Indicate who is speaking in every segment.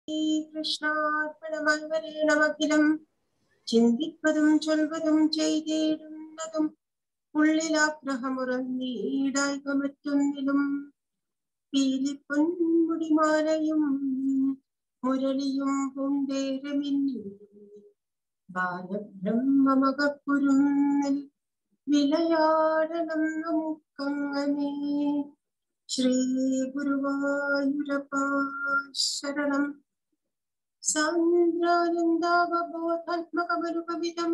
Speaker 1: കൃഷ്ണാർപ്പണമൽവരേണമഖിലം ചിന്തിപ്പതും ചൊൽവതും ചെയ്തിടുന്നതും ഉള്ളിലാഗ്രഹമുറന്നീടായിക മറ്റൊന്നിലും പീലിപ്പൊൻമുടിമാലയും മുരളിയും പൂണ്ടേരമിന്നും ബാലബ്രഹ്മമകക്കുരുന്നിൽ വിളയാടണം നമുക്കങ്ങനെ ശ്രീ ഗുരുവായൂരപ്പ ശരണം സാന്ദ്രാനന്ദാവബോധാത്മകമനുപവിതം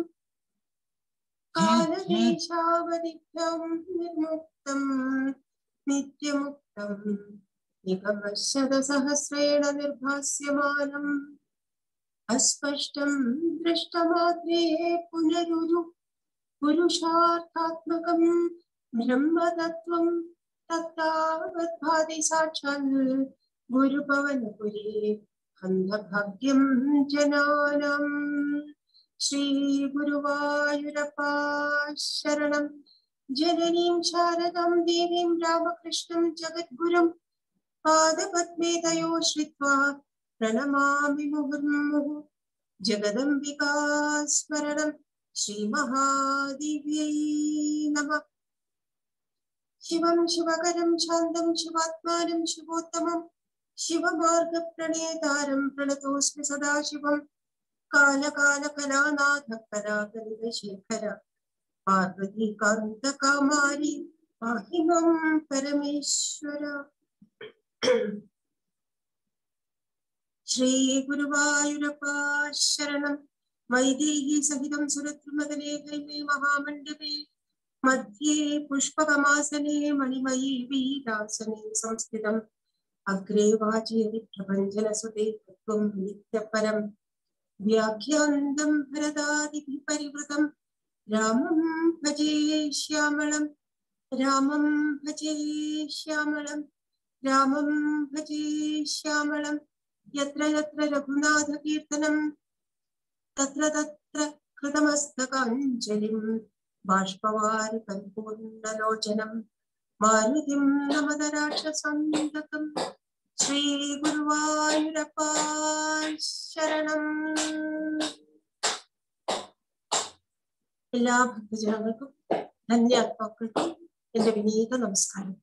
Speaker 1: കാലദേശാവധിഭ്യം നിർമുക്തം നിത്യമുക്തം നിഗമശതസഹസ്രേണ നിർഭാസ്യമാനം അസ്പഷ്ടം ദൃഷ്ടമാത്രേ പുനരുരു പുരുഷാർത്ഥാത്മകം ബ്രഹ്മതത്വം തത്താവദ്ഭാതി സാക്ഷാൽ ഗുരുഭവനപുരേ അന്ധഭാഗ്യം ജനാനം ശ്രീ ഗുരുവായൂരപ്പ ശരണം ജനനീം ശാരദാം ദേവീം രാമകൃഷ്ണം ജഗദ്ഗുരും പാദപദ്മേ തയോ ശ്രിത്വാ പ്രണമാമി മുഹുർമുഹു ജഗദംബികാ സ്മരണം ശ്രീമഹാദിവ്യൈ നമ ശിവം ശിവകരം ശാന്തം ശിവാത്മാനം ശിവോത്തമം ശിവമാർഗപ്രണേതാരം പ്രണതോസ്മി സദാശിവം കാലകാലകലാനാഥ കലാകലിതശേഖര പാർവതി കാന്തകാമാരി പാഹിമം പരമേശ്വര ശ്രീ ഗുരുവായൂരപ്പ ശരണം വൈദേഹി സഹിതം സുരത്രിമതലേ കൈമേ മഹാമണ്ഡപേ മധ്യേ പുഷ്പകമാസനെ മണിമയീ വീരാസനെ സംസ്ഥിതം അഗ്രേ വാചയതി പ്രപഞ്ചനസുതേ തത്വം നിത്യപരം വ്യാഖ്യാന്തം ഭരതാദിഭി പരിവൃതം രാമം ഭജേ ശ്യാമളം രാമം ഭജേ ശ്യാമളം രാമം ഭജേ ശ്യാമളം യത്ര യത്ര രഘുനാഥ കീർത്തനം തത്ര തത്ര കൃതമസ്തകാഞ്ജലിം ബാഷ്പവാരി പരിപൂർണലോചനം മാരുതിം നമത രാക്ഷസന്തകം ശ്രീ ഗുരുവായൂരപ്പ ശരണം എല്ലാ ഭക്തജനങ്ങൾക്കും ധന്യാത്മാക്കൾക്കും എന്റെ വിനീത നമസ്കാരം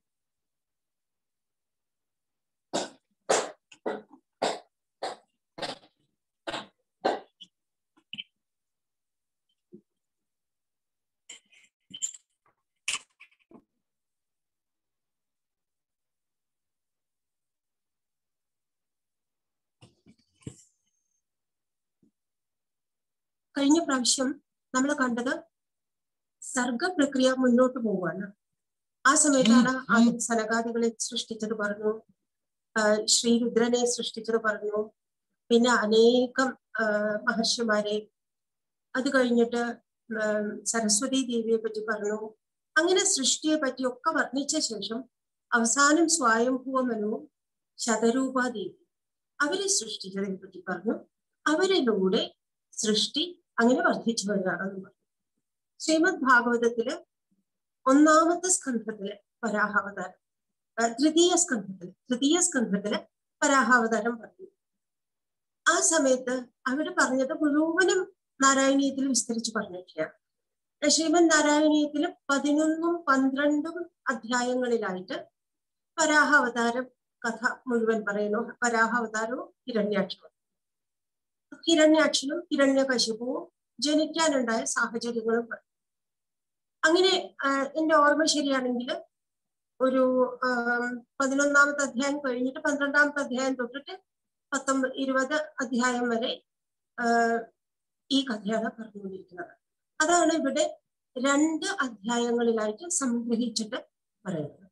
Speaker 1: കഴിഞ്ഞ പ്രാവശ്യം നമ്മൾ കണ്ടത് സർഗ പ്രക്രിയ മുന്നോട്ട് പോവുകയാണ് ആ സമയത്താണ് ആദ്യം സനകാദികളെ സൃഷ്ടിച്ചത് പറഞ്ഞു ശ്രീരുദ്രനെ സൃഷ്ടിച്ചത് പറഞ്ഞു പിന്നെ അനേകം മഹർഷിമാരെ അത് കഴിഞ്ഞിട്ട് സരസ്വതി ദേവിയെ പറ്റി പറഞ്ഞു അങ്ങനെ സൃഷ്ടിയെ പറ്റി ഒക്കെ വർണ്ണിച്ച ശേഷം അവസാനം സ്വയംഭൂവമനവും ശതരൂപാദേവി അവരെ സൃഷ്ടിച്ചതിനെ പറ്റി പറഞ്ഞു അവരിലൂടെ സൃഷ്ടി അങ്ങനെ വർദ്ധിച്ചു വരികയാണെന്ന് പറഞ്ഞു ശ്രീമദ് ഭാഗവതത്തില് ഒന്നാമത്തെ സ്കന്ധത്തില് വരാഹാവതാരം തൃതീയ സ്കന്ധത്തില് തൃതീയ സ്കന്ധത്തില് വരാഹാവതാരം പറഞ്ഞു ആ സമയത്ത് അവര് പറഞ്ഞത് മുഴുവനും നാരായണീയത്തിൽ വിസ്തരിച്ച് പറഞ്ഞിരിക്കുകയാണ് ശ്രീമദ് നാരായണീയത്തില് പതിനൊന്നും പന്ത്രണ്ടും അധ്യായങ്ങളിലായിട്ട് വരാഹാവതാരം കഥ മുഴുവൻ പറയുന്നു വരാഹാവതാരവും ഹിരണ്യാക്ഷവും ഹിരണ്യാക്ഷനും ഹിരണ്യകശിപുവും ജനിക്കാനുണ്ടായ സാഹചര്യങ്ങളും പറയും അങ്ങനെ എന്റെ ഓർമ്മ ശരിയാണെങ്കിൽ ഒരു പതിനൊന്നാമത്തെ അധ്യായം കഴിഞ്ഞിട്ട് പന്ത്രണ്ടാമത്തെ അധ്യായം തൊട്ടിട്ട് പത്തൊമ്പത് ഇരുപത് അധ്യായം വരെ ഈ കഥയാണ് പറഞ്ഞുകൊണ്ടിരിക്കുന്നത് അതാണ് ഇവിടെ രണ്ട് അധ്യായങ്ങളിലായിട്ട് സംഗ്രഹിച്ചിട്ട് പറയുന്നത്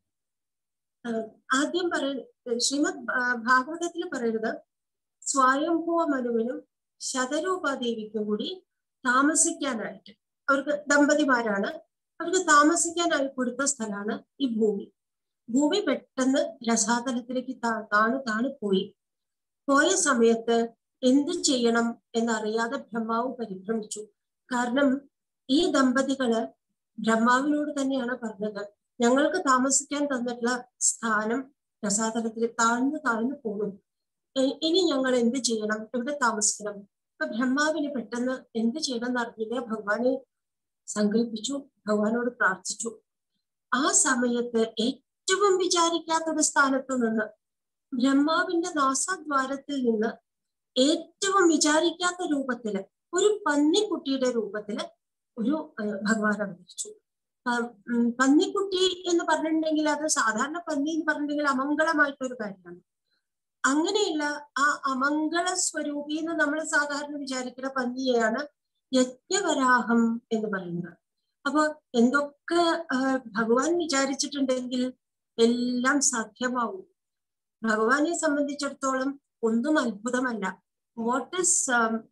Speaker 1: ആദ്യം പറയ ശ്രീമദ് ഭാഗവതത്തിൽ പറയുന്നത് സ്വയംഭൂവ മനുവിനും ശതരൂപാദേവിക്കും കൂടി താമസിക്കാനായിട്ട് അവർക്ക് ദമ്പതിമാരാണ് അവർക്ക് താമസിക്കാനായി കൊടുത്ത സ്ഥലമാണ് ഈ ഭൂമി ഭൂമി പെട്ടെന്ന് രസാതലത്തിലേക്ക് താണു താണു പോയി പോയ സമയത്ത് എന്ത് ചെയ്യണം എന്നറിയാതെ ബ്രഹ്മാവ് പരിഭ്രമിച്ചു കാരണം ഈ ദമ്പതികള് ബ്രഹ്മാവിനോട് തന്നെയാണ് പറഞ്ഞത് ഞങ്ങൾക്ക് താമസിക്കാൻ തന്നിട്ടുള്ള സ്ഥാനം രസാതലത്തിൽ താഴ്ന്നു താഴ്ന്നു പോകും
Speaker 2: "എ- ഇനി ഞങ്ങൾ എന്ത് ചെയ്യണം എവിടെ താമസിക്കണം അപ്പൊ ബ്രഹ്മാവിന് പെട്ടെന്ന് എന്ത് ചെയ്യണം എന്ന് അറിഞ്ഞില്ല ഭഗവാനെ സങ്കല്പിച്ചു ഭഗവാനോട് പ്രാർത്ഥിച്ചു ആ സമയത്ത് ഏറ്റവും വിചാരിക്കാത്ത ഒരു സ്ഥാനത്ത് നിന്ന് ബ്രഹ്മാവിന്റെ നാസാദ്വാരത്തിൽ നിന്ന് ഏറ്റവും വിചാരിക്കാത്ത രൂപത്തില് ഒരു പന്നിക്കുട്ടിയുടെ രൂപത്തില് ഒരു ഏഹ്, ഭഗവാൻ അവതരിച്ചു ആ, ഉം, പന്നിക്കുട്ടി എന്ന് പറഞ്ഞിട്ടുണ്ടെങ്കിൽ അത് സാധാരണ പന്നി എന്ന് പറഞ്ഞിട്ടുണ്ടെങ്കിൽ അമംഗളമായിട്ടൊരു കാര്യമാണ് അങ്ങനെയുള്ള ആ അമംഗള സ്വരൂപി എന്ന് നമ്മൾ സാധാരണ വിചാരിക്കുന്ന പന്നിയെയാണ് യജ്ഞവരാഹം എന്ന് പറയുന്നത് അപ്പൊ എന്തൊക്കെ ആ, ഭഗവാൻ വിചാരിച്ചിട്ടുണ്ടെങ്കിൽ എല്ലാം സാധ്യമാവും ഭഗവാനെ സംബന്ധിച്ചിടത്തോളം ഒന്നും അത്ഭുതമല്ല what is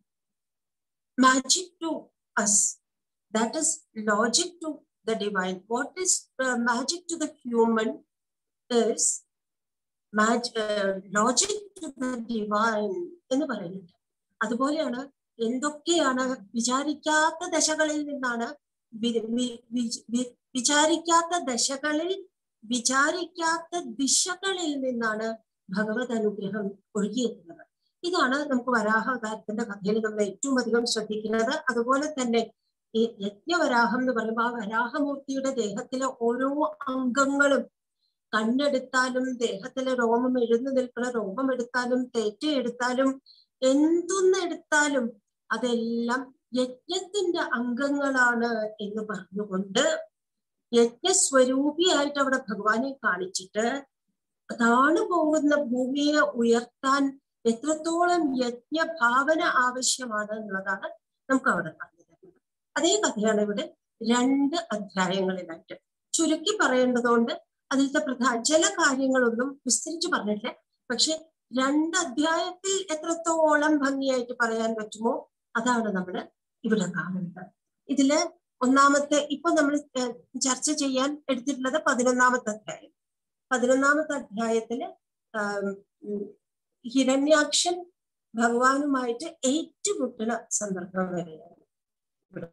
Speaker 2: magic to us. That is logic to the divine. What is uh, magic to the human is mag- uh, logic to the divine എന്ന് പറയുന്നുണ്ട് അതുപോലെയാണ് എന്തൊക്കെയാണ് വിചാരിക്കാത്ത ദശകളിൽ നിന്നാണ് വി- വി- വി- വി- വിചാരിക്കാത്ത ദശകളിൽ വിചാരിക്കാത്ത ദിശകളിൽ നിന്നാണ് ഭഗവത് അനുഗ്രഹം ഒഴുകിയെത്തുന്നത് ഇതാണ് നമുക്ക് വരാഹ അവതാരത്തിന്റെ കഥയിൽ നമ്മൾ ഏറ്റവും അധികം ശ്രദ്ധിക്കുന്നത് അതുപോലെ തന്നെ ഈ യജ്ഞവരാഹം എന്ന് പറയുമ്പോൾ ആ വരാഹമൂർത്തിയുടെ ദേഹത്തിലെ ഓരോ അംഗങ്ങളും കണ്ണെടുത്താലും ദേഹത്തിലെ രോമം എഴുന്നു നിൽക്കുന്ന രോമം എടുത്താലും തേറ്റ എടുത്താലും എന്തൊന്ന് എടുത്താലും അതെല്ലാം യജ്ഞത്തിന്റെ അംഗങ്ങളാണ് എന്ന് പറഞ്ഞുകൊണ്ട് യജ്ഞസ്വരൂപിയായിട്ട് അവിടെ ഭഗവാനെ കാണിച്ചിട്ട് താണു പോകുന്ന ഭൂമിയെ ഉയർത്താൻ എത്രത്തോളം യജ്ഞഭാവന ആവശ്യമാണ് എന്നുള്ളതാണ് നമുക്ക് അവിടെ പറഞ്ഞു തരുന്നത് അതേ കഥയാണ് ഇവിടെ രണ്ട് അധ്യായങ്ങളിലായിട്ട് ചുരുക്കി പറയേണ്ടതുകൊണ്ട് അതിലത്തെ പ്രധാന ചില കാര്യങ്ങളൊന്നും വിസ്തരിച്ച് പറഞ്ഞിട്ടില്ല പക്ഷെ രണ്ട് അധ്യായത്തിൽ എത്രത്തോളം ഭംഗിയായിട്ട് പറയാൻ പറ്റുമോ അതാണ് നമ്മൾ ഇവിടെ കാണുന്നത് ഇതില് ഒന്നാമത്തെ ഇപ്പൊ നമ്മൾ ചർച്ച ചെയ്യാൻ എടുത്തിട്ടുള്ളത് പതിനൊന്നാമത്തെ അധ്യായം പതിനൊന്നാമത്തെ അധ്യായത്തില് ആം, ഉം, ഹിരണ്യാക്ഷൻ ഭഗവാനുമായിട്ട് ഏറ്റുമുട്ടുന്ന സന്ദർഭം വരെയാണ് ഇവിടെ.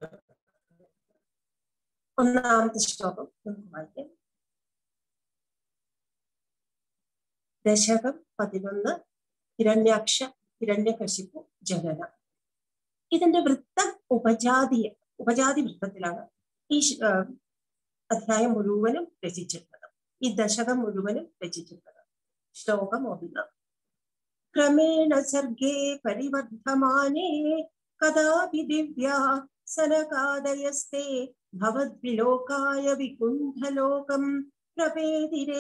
Speaker 2: ഒന്നാമത്തെ ശ്ലോകം നമുക്ക് വായിക്കാം ദശകം പതിനൊന്ന് ഹിരണ്യാക്ഷ ഹിരണ്യകശിപ്പു ജനന ഇതിന്റെ വൃത്തം ഉപജാതീയ ഉപജാതി വൃത്തത്തിലാണ് ഈ ശ്- ആ, അധ്യായം മുഴുവനും രചിച്ചിട്ടുള്ളത് ഈ ദശകം മുഴുവനും രചിച്ചിട്ടുള്ളത് ശ്ലോകം ഒന്ന് ക്രമേണ സർഗേ പരിവർദ്ധമാനേ കഥാപി ദിവ്യാ സനകാദയസ്തേ ഭവദ്വിലോകായ വികുണ്ഠലോകം പ്രപേതിരേ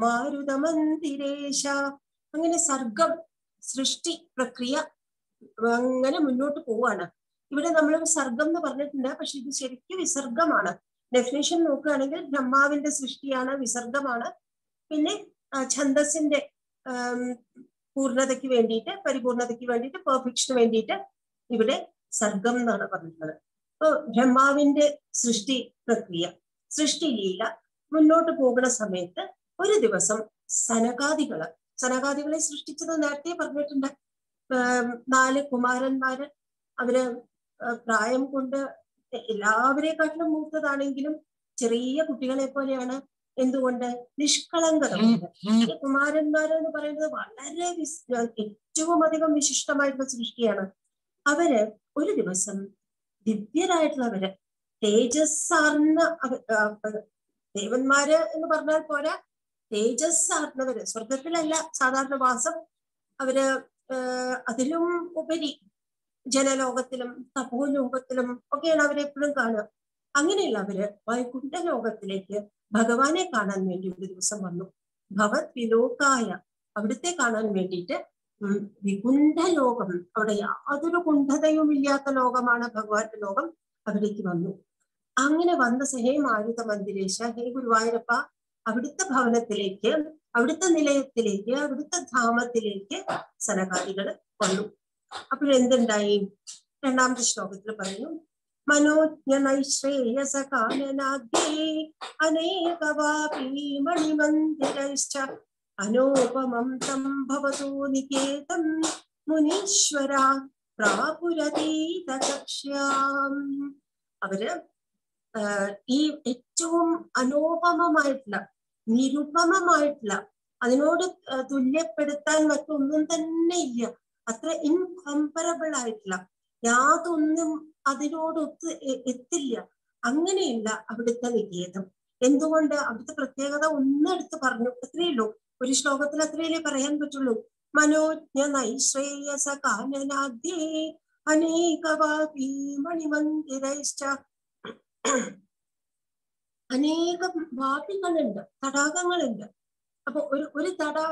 Speaker 2: മാരുതമന്ദിരേശ അങ്ങനെ സർഗം സൃഷ്ടി പ്രക്രിയ അങ്ങനെ മുന്നോട്ട് പോവാണ് ഇവിടെ നമ്മൾ സർഗം എന്ന് പറഞ്ഞിട്ടുണ്ട് പക്ഷെ ഇത് ശരിക്കും വിസർഗമാണ് ഡെഫിനേഷൻ നോക്കുകയാണെങ്കിൽ ബ്രഹ്മാവിന്റെ സൃഷ്ടിയാണ് വിസർഗമാണ് പിന്നെ ആ, ഛന്ദസിന്റെ ആം, പൂർണ്ണതയ്ക്ക് വേണ്ടിയിട്ട് പരിപൂർണതയ്ക്ക് വേണ്ടിയിട്ട് പെർഫെക്ഷന് വേണ്ടിയിട്ട് ഇവിടെ സർഗം എന്നാണ് പറഞ്ഞിട്ടുള്ളത് അപ്പൊ ബ്രഹ്മാവിന്റെ സൃഷ്ടി പ്രക്രിയ സൃഷ്ടി ലീല മുന്നോട്ട് പോകുന്ന സമയത്ത് ഒരു ദിവസം സനകാദികള് സനകാദികളെ സൃഷ്ടിച്ചത് നേരത്തെ പറഞ്ഞിട്ടുണ്ട് ആം, നാല് കുമാരന്മാര് അവര് ആ, പ്രായം കൊണ്ട് എല്ലാവരെക്കാട്ടിലും മൂത്തതാണെങ്കിലും ചെറിയ കുട്ടികളെ പോലെയാണ് എന്തുകൊണ്ട് നിഷ്കളങ്കത കൊണ്ട് ഈ കുമാരന്മാര് എന്ന് പറയുന്നത് വളരെ വിസ്- ഏറ്റവും അധികം വിശിഷ്ടമായിട്ടുള്ള സൃഷ്ടിയാണ് അവര് ഒരു ദിവസം ദിവ്യരായിട്ടുള്ളവര് തേജസ്സാർന്ന അവ- ആ, അവ- ദേവന്മാര് എന്ന് പറഞ്ഞാൽ പോരാ തേജസ്സാർന്നവര് സ്വർഗത്തിലല്ല സാധാരണ വാസം അവര് ആഹ് അതിലും ഉപരി ജനലോകത്തിലും തപോലോകത്തിലും ഒക്കെയാണ് അവരെ എപ്പോഴും കാണുക അങ്ങനെയുള്ളവര് വൈകുണ്ഠ ലോകത്തിലേക്ക് ഭഗവാനെ കാണാൻ വേണ്ടി ഒരു ദിവസം വന്നു ഭവത് വിലോകായ അവിടുത്തെ കാണാൻ വേണ്ടിയിട്ട് ഉം വികുണ്ഠ ലോകം അവിടെ യാതൊരു കുണ്ഠതയും ഇല്ലാത്ത ലോകമാണ് ഭഗവാന്റെ ലോകം അവിടേക്ക് വന്നു അങ്ങനെ വന്ന സ- ഹേ മാരുത മന്ദിരേശ ഹേ ഗുരുവായൂരപ്പ അവിടുത്തെ ഭവനത്തിലേക്ക് അവിടുത്തെ നിലയത്തിലേക്ക് അവിടുത്തെ ധാമത്തിലേക്ക് സനകാദികൾ വന്നു അപ്പോഴെന്തുണ്ടായി രണ്ടാമത്തെ ശ്ലോകത്തിൽ പറയുന്നു മനോജ്ഞ നൈശ്രേയസ കാനനാഗ്യേ അനേകവാപി മണിമന്ദിരശ്ച അനോപമം തം ഭവതോ നികേതം മുനീശ്വര പ്രാപുരതീത കക്ഷ്യാം അവര് ആഹ് ഈ ഏറ്റവും അനോപമമായിട്ടുള്ള നിരുപമമായിട്ടുള്ള അതിനോട് ആ, തുല്യപ്പെടുത്താൻ മറ്റൊന്നും തന്നെ ഇല്ല അത്ര ഇൻകംപറബിൾ ആയിട്ടുള്ള യാതൊന്നും അതിനോട് ഒത്ത് എ- എത്തില്ല അങ്ങനെയുള്ള അവിടുത്തെ നികേതം എന്തുകൊണ്ട് അവിടുത്തെ പ്രത്യേകത ഒന്നെടുത്ത് പറഞ്ഞു അത്രയേ ഉള്ളൂ ഒരു ശ്ലോകത്തിൽ അത്രയല്ലേ പറയാൻ പറ്റുള്ളൂ മനോജ്ഞ നൈശ്രേയസ കാനനാദ്യേ അനേകവാപി മണിമന്ദിരൈശ്ച അനേകം വാപികളുണ്ട് തടാകങ്ങളുണ്ട് അപ്പൊ ഒരു ഒരു തടാ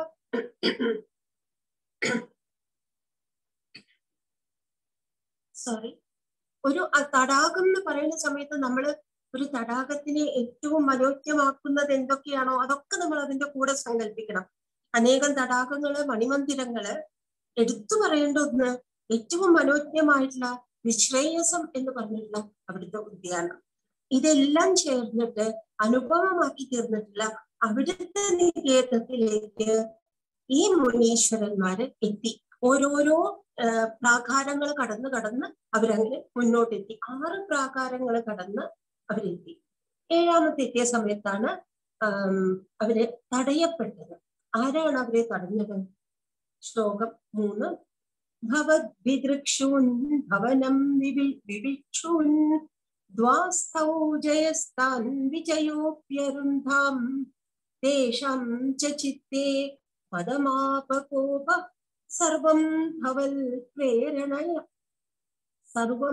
Speaker 2: സോറി ഒരു അ- തടാകം എന്ന് പറയുന്ന സമയത്ത് നമ്മൾ ഒരു തടാകത്തിനെ ഏറ്റവും മനോജ്ഞമാക്കുന്നത് എന്തൊക്കെയാണോ അതൊക്കെ നമ്മൾ അതിന്റെ കൂടെ സങ്കല്പിക്കണം അനേകം തടാകങ്ങള് മണിമന്ദിരങ്ങള് എടുത്തു പറയേണ്ട ഒന്ന് ഏറ്റവും മനോജ്ഞമായിട്ടുള്ള നിശ്രേയസം എന്ന് പറഞ്ഞിട്ടുള്ള അവിടുത്തെ ഉദ്യാനം ഇതെല്ലാം ചേർന്നിട്ട് അനുഭവമാക്കി തീർന്നിട്ടുള്ള അവിടുത്തെ നികേതത്തിലേക്ക് ഈ മുനീശ്വരന്മാര് എത്തി ഓരോരോ പ്രാകാരങ്ങൾ കടന്ന് കടന്ന് അവരങ്ങനെ മുന്നോട്ടെത്തി ആറ് പ്രാകാരങ്ങൾ കടന്ന് അവരെത്തി ഏഴാമത്തെ എത്തിയ സമയത്താണ് ആം, അവര് തടയപ്പെട്ടത് ആരാണ് അവരെ തടഞ്ഞത് ശ്ലോകം മൂന്ന് ഭവദ്വിദൃക്ഷൂൻ ഭവനം വിവി വിവിക്ഷൂൻ ദ്വാസ്തൗ ജയസ്താൻ വിജയോപ്യരുന്ധാം തേഷാം ച ചിത്തേ പദമാപകോപ സർവം ഭവൽ പ്രേരണയ സർവം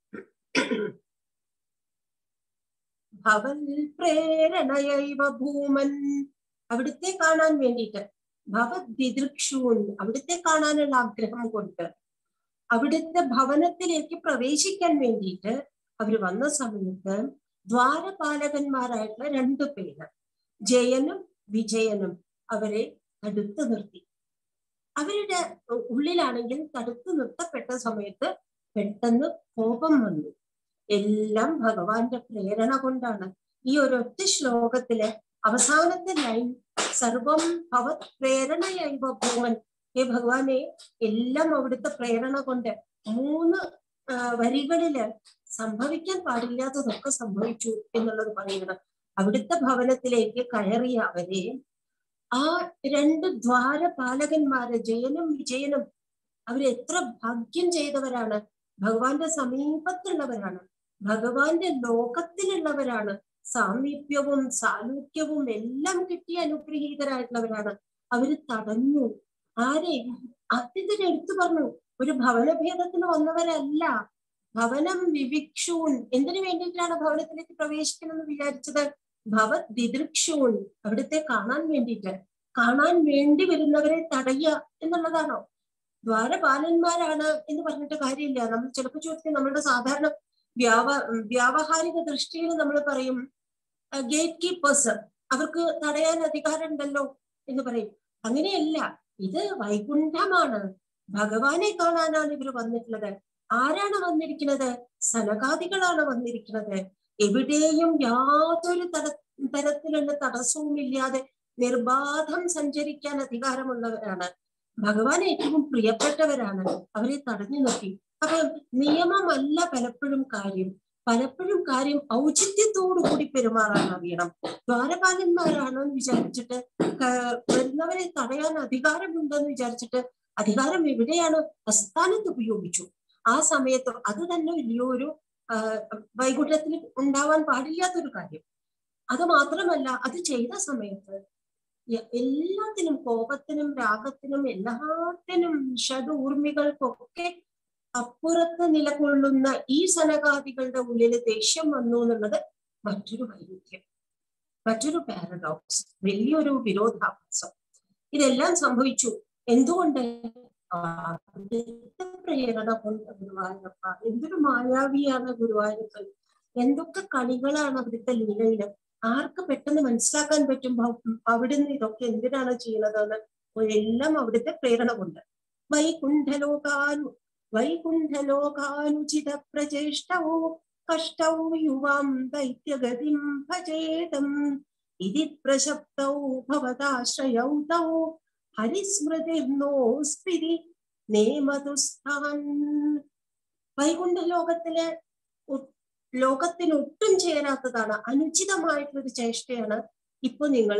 Speaker 2: ഭവൽ പ്രേരണയൈവ ഭൂമൻ അവിടുത്തെ കാണാൻ വേണ്ടിയിട്ട് ഭവദ്വിദൃക്ഷൂൻ അവിടുത്തെ കാണാനുള്ള ആഗ്രഹം കൊണ്ട് അവിടുത്തെ ഭവനത്തിലേക്ക് പ്രവേശിക്കാൻ വേണ്ടിയിട്ട് അവർ വന്ന സമയത്ത് ദ്വാരപാലകന്മാരായിട്ടുള്ള രണ്ടു പേര് ജയനും വിജയനും അവരെ തടുത്തു നിർത്തി അവരുടെ ഉള്ളിലാണെങ്കിൽ തടുത്തു നിർത്തപ്പെട്ട സമയത്ത് പെട്ടെന്ന് കോപം വന്നു എല്ലാം ഭഗവാന്റെ പ്രേരണ കൊണ്ടാണ് ഈ ഒരൊറ്റ ശ്ലോകത്തിലെ അവസാനത്തെ ലൈൻ സർവം ഭവത് പ്രേരണയൈവ ഭൂമൻ ഹേ ഭഗവാനെ എല്ലാം അവിടുത്തെ പ്രേരണ കൊണ്ട് മൂന്ന് ആ, വരികളില് സംഭവിക്കാൻ പാടില്ലാത്തതൊക്കെ സംഭവിച്ചു എന്നുള്ളത് പറയുന്നത് അവിടുത്തെ ഭവനത്തിലേക്ക് കയറിയ അവരെ ആ രണ്ട് ദ്വാരപാലകന്മാര് ജയനും വിജയനും അവരെത്ര ഭാഗ്യം ചെയ്തവരാണ് ഭഗവാന്റെ സമീപത്തുള്ളവരാണ് ഭഗവാന്റെ ലോകത്തിലുള്ളവരാണ് സാമീപ്യവും സാലൂക്യവും എല്ലാം കിട്ടി അനുഗ്രഹീതരായിട്ടുള്ളവരാണ് അവര് തടഞ്ഞു ആരെയും അതിന് എടുത്തു പറഞ്ഞു ഒരു ഭവനഭേദത്തിന് വന്നവരല്ല ഭവനം വിവിക്ഷൂൻ എന്തിനു വേണ്ടിയിട്ടാണ് ഭവനത്തിലേക്ക് പ്രവേശിക്കണമെന്ന് വിചാരിച്ചത് ഭവത് ദിദൃക്ഷൂൻ അവിടുത്തെ കാണാൻ വേണ്ടിയിട്ട് കാണാൻ വേണ്ടി വരുന്നവരെ തടയുക എന്നുള്ളതാണോ ദ്വാരപാലന്മാരാണ് എന്ന് പറഞ്ഞിട്ട് കാര്യമില്ല നമ്മൾ ചിലപ്പോൾ ചോദിക്കും നമ്മളുടെ സാധാരണ വ്യാവ വ്യാവഹാരിക ദൃഷ്ടിയിൽ നമ്മൾ പറയും ഗേറ്റ് കീപ്പേഴ്സ് അവർക്ക് തടയാൻ അധികാരമുണ്ടല്ലോ എന്ന് പറയും അങ്ങനെയല്ല ഇത് വൈകുണ്ഠമാണ് ഭഗവാനെ കാണാനാണ് ഇവർ വന്നിട്ടുള്ളത് ആരാണ് വന്നിരിക്കുന്നത് സനകാദികളാണ് വന്നിരിക്കുന്നത് എവിടെയും യാതൊരു തര തരത്തിലുള്ള തടസ്സവും ഇല്ലാതെ നിർബാധം സഞ്ചരിക്കാൻ അധികാരമുള്ളവരാണ് ഭഗവാൻ ഏറ്റവും പ്രിയപ്പെട്ടവരാണ് അവരെ തടഞ്ഞു നിർത്തി അപ്പൊ നിയമമല്ല പലപ്പോഴും കാര്യം പലപ്പോഴും കാര്യം ഔചിത്യത്തോടു കൂടി പെരുമാറാൻ അറിയണം ദ്വാരപാലന്മാരാണെന്ന് വിചാരിച്ചിട്ട് ക- വരുന്നവരെ തടയാൻ അധികാരമുണ്ടെന്ന് വിചാരിച്ചിട്ട് അധികാരം എവിടെയാണ് അസ്ഥാനത്ത് ഉപയോഗിച്ചു ആ സമയത്ത് അത് തന്നെ വലിയൊരു ആ, വൈകുണ്ഠത്തിൽ ഉണ്ടാവാൻ പാടില്ലാത്തൊരു കാര്യം അത് മാത്രമല്ല അത് ചെയ്ത സമയത്ത് എ- എല്ലാത്തിനും കോപത്തിനും രാഗത്തിനും എല്ലാത്തിനും ഷഡൂർമികൾക്കൊക്കെ അപ്പുറത്ത് നിലകൊള്ളുന്ന ഈ സനകാദികളുടെ ഉള്ളിൽ ദേഷ്യം വന്നു എന്നുള്ളത് മറ്റൊരു വൈരുദ്ധ്യം മറ്റൊരു പാരഡോക്സ് വലിയൊരു വിരോധാഭാസം ഇതെല്ലാം സംഭവിച്ചു എന്തുകൊണ്ട് അവിടുത്തെ പ്രേരണ കൊണ്ട് ഗുരുവായൂരപ്പ എന്തൊരു മായാവിയാണ് ഗുരുവായൂരപ്പൻ എന്തൊക്കെ കളികളാണ് അവിടുത്തെ ലീലയില് ആർക്ക് പെട്ടെന്ന് മനസ്സിലാക്കാൻ പറ്റും ഭ- അവിടുന്ന് ഇതൊക്കെ എന്തിനാണ് ചെയ്യുന്നതെന്ന് എല്ലാം അവിടുത്തെ പ്രേരണ കൊണ്ട് വൈകുണ്ഠലോകാനു വൈകുണ്ഠലോകാനുചിത പ്രചേഷ്ടവോ കഷ്ടൗ യുവാം ദൈത്യഗതിം ഭജേതം ഇതി പ്രശബ്ദൗ ഭവതാശ്രയൗ തൗ ഹരിസ്മൃതിർനോസ്പിരി നേമതുസ്ഥാൻ വൈകുണ്ഠ ലോകത്തിലെ ഒ- ലോകത്തിന് ഒട്ടും ചേരാത്തതാണ് അനുചിതമായിട്ടുള്ളൊരു ചേഷ്ടയാണ് ഇപ്പൊ നിങ്ങൾ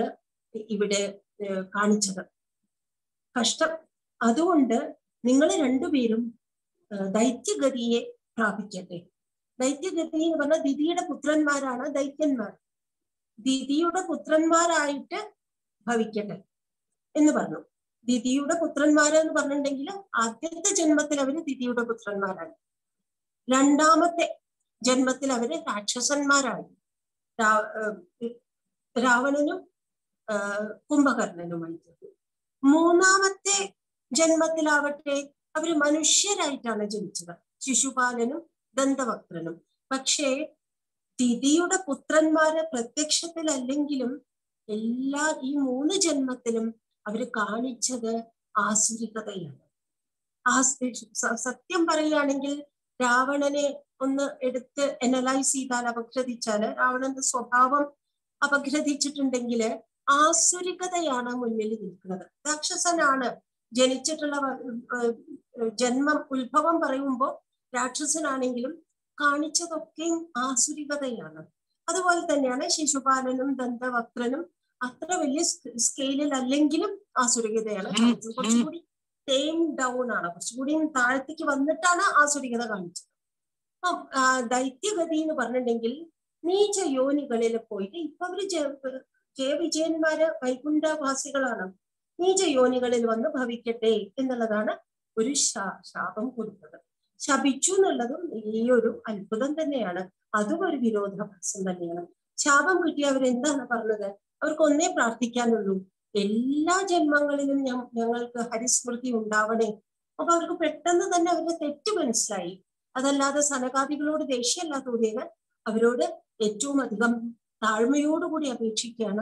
Speaker 2: ഇവിടെ ഏർ കാണിച്ചത് കഷ്ടം അതുകൊണ്ട് നിങ്ങൾ രണ്ടുപേരും ഏർ ദൈത്യഗതിയെ പ്രാപിക്കട്ടെ ദൈത്യഗതി എന്ന് പറഞ്ഞാൽ ദിതിയുടെ പുത്രന്മാരാണ് ദൈത്യന്മാർ ദിതിയുടെ പുത്രന്മാരായിട്ട് ഭവിക്കട്ടെ എന്ന് പറഞ്ഞു ദിതിയുടെ പുത്രന്മാരെന്ന് പറഞ്ഞിട്ടുണ്ടെങ്കിൽ ആദ്യത്തെ ജന്മത്തിൽ അവര് ദിതിയുടെ പുത്രന്മാരാണ് രണ്ടാമത്തെ ജന്മത്തിൽ അവര് രാക്ഷസന്മാരായി രാ- ഏർ രാവണനും ആഹ് കുംഭകർണനുമായി തീർന്നു മൂന്നാമത്തെ ജന്മത്തിലാവട്ടെ അവര് മനുഷ്യരായിട്ടാണ് ജനിച്ചത് ശിശുപാലനും ദന്തവക്രനും പക്ഷേ തിഥിയുടെ പുത്രന്മാര് പ്രത്യക്ഷത്തിലല്ലെങ്കിലും എല്ലാ ഈ മൂന്ന് ജന്മത്തിലും അവര് കാണിച്ചത് ആസുരികതയാണ് ആ സ- സത്യം പറയുകയാണെങ്കിൽ രാവണനെ ഒന്ന് എടുത്ത് എനലൈസ് ചെയ്താൽ അപഗ്രഥിച്ചാല് രാവണന്റെ സ്വഭാവം അപഗ്രഥിച്ചിട്ടുണ്ടെങ്കിൽ ആസുരികതയാണ് മുന്നിൽ നിൽക്കുന്നത് രാക്ഷസനാണ് ജനിച്ചിട്ടുള്ള വ- ഏർ ജന്മം ഉത്ഭവം പറയുമ്പോൾ രാക്ഷസനാണെങ്കിലും കാണിച്ചതൊക്കെയും ആസുരികതയാണ് അതുപോലെ തന്നെയാണ് ശിശുപാലനും ദന്തവക്രനും അത്ര വലിയ സ്കെയിലിൽ അല്ലെങ്കിലും ആസുരികതയാണ് കാണിച്ചത് കുറച്ചുകൂടി ടേം ഡൗൺ ആണ് കുറച്ചുകൂടി താഴത്തേക്ക് വന്നിട്ടാണ് ആസുരികത കാണിച്ചത് അപ്പം ആ, ദൈത്യഗതി എന്ന് പറഞ്ഞിട്ടുണ്ടെങ്കിൽ നീച്ച യോനികളിൽ പോയിട്ട് ഇപ്പൊ അവര് ജയ- ജയവിജയന്മാര് വൈകുണ്ഠവാസികളാണ് നീച്ച യോനികളിൽ വന്ന് ഭവിക്കട്ടെ എന്നുള്ളതാണ് ഒരു ശാ- ശാപം കൊടുത്തത് ശപിച്ചു എന്നുള്ളതും ഈ ഒരു അത്ഭുതം തന്നെയാണ് അതും ഒരു വിരോധാഭാസം തന്നെയാണ് ശാപം കിട്ടിയ അവരെന്താണ് പറഞ്ഞത് അവർക്ക് ഒന്നേ പ്രാർത്ഥിക്കാനുള്ളൂ എല്ലാ ജന്മങ്ങളിലും ഞ- ഞങ്ങൾക്ക് ഹരിസ്മൃതി ഉണ്ടാവണേ അപ്പൊ അവർക്ക് പെട്ടെന്ന് തന്നെ അവരുടെ തെറ്റ് മനസ്സിലായി അതല്ലാതെ സനകാദികളോട് ദേഷ്യമല്ല തോന്നിയത് അവരോട് ഏറ്റവും അധികം താഴ്മയോടുകൂടി അപേക്ഷിക്കുകയാണ്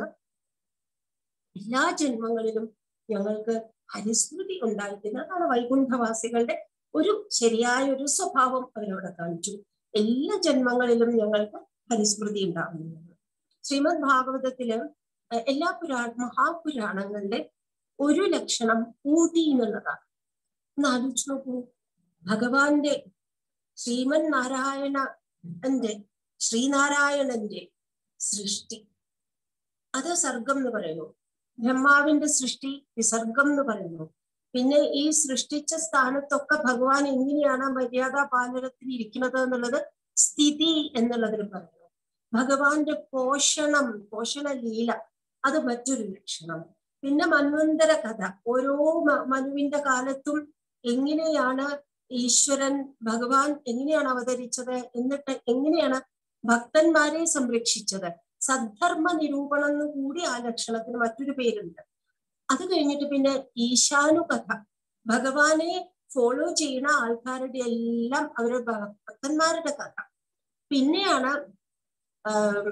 Speaker 2: എല്ലാ ജന്മങ്ങളിലും ഞങ്ങൾക്ക് ഹരിസ്മൃതി ഉണ്ടായിരിക്കുന്നത് അതാണ് വൈകുണ്ഠവാസികളുടെ ഒരു ശരിയായ ഒരു സ്വഭാവം അവരവിടെ കാണിച്ചു എല്ലാ ജന്മങ്ങളിലും ഞങ്ങൾക്ക് ഹരിസ്മൃതി ഉണ്ടാകുന്നത് ശ്രീമദ് ഭാഗവതത്തില് ഏർ എല്ലാ പുരാ മഹാപുരാണങ്ങളുടെ ഒരു ലക്ഷണം ഊതി എന്നുള്ളതാണ് ഒന്ന് ആലോചിച്ച് നോക്കൂ ഭഗവാന്റെ ശ്രീമൻ നാരായണന്റെ ശ്രീനാരായണന്റെ സൃഷ്ടി അത് സർഗം എന്ന് പറയുന്നു ബ്രഹ്മാവിന്റെ സൃഷ്ടി വിസർഗം എന്ന് പറയുന്നു പിന്നെ ഈ സൃഷ്ടിച്ച സ്ഥാനത്തൊക്കെ ഭഗവാൻ എങ്ങനെയാണ് മര്യാദ പാലനത്തിൽ ഇരിക്കുന്നത് എന്നുള്ളത് സ്ഥിതി എന്നുള്ളതിൽ പറയുന്നു ഭഗവാന്റെ പോഷണം പോഷണ ലീല അത് മറ്റൊരു ലക്ഷണം പിന്നെ മന്വന്തര കഥ ഓരോ മ- മനുവിന്റെ കാലത്തും എങ്ങനെയാണ് ഈശ്വരൻ ഭഗവാൻ എങ്ങനെയാണ് അവതരിച്ചത് എന്നിട്ട് എങ്ങനെയാണ് ഭക്തന്മാരെ സംരക്ഷിച്ചത് സദ്ധർമ്മ നിരൂപണം എന്ന് കൂടി ആ ലക്ഷണത്തിന് മറ്റൊരു പേരുണ്ട് അത് കഴിഞ്ഞിട്ട് പിന്നെ ഈശാനു കഥ ഭഗവാനെ ഫോളോ ചെയ്യുന്ന ആൾക്കാരുടെ എല്ലാം അവരുടെ ഭ- ഭക്തന്മാരുടെ കഥ പിന്നെയാണ് ആം,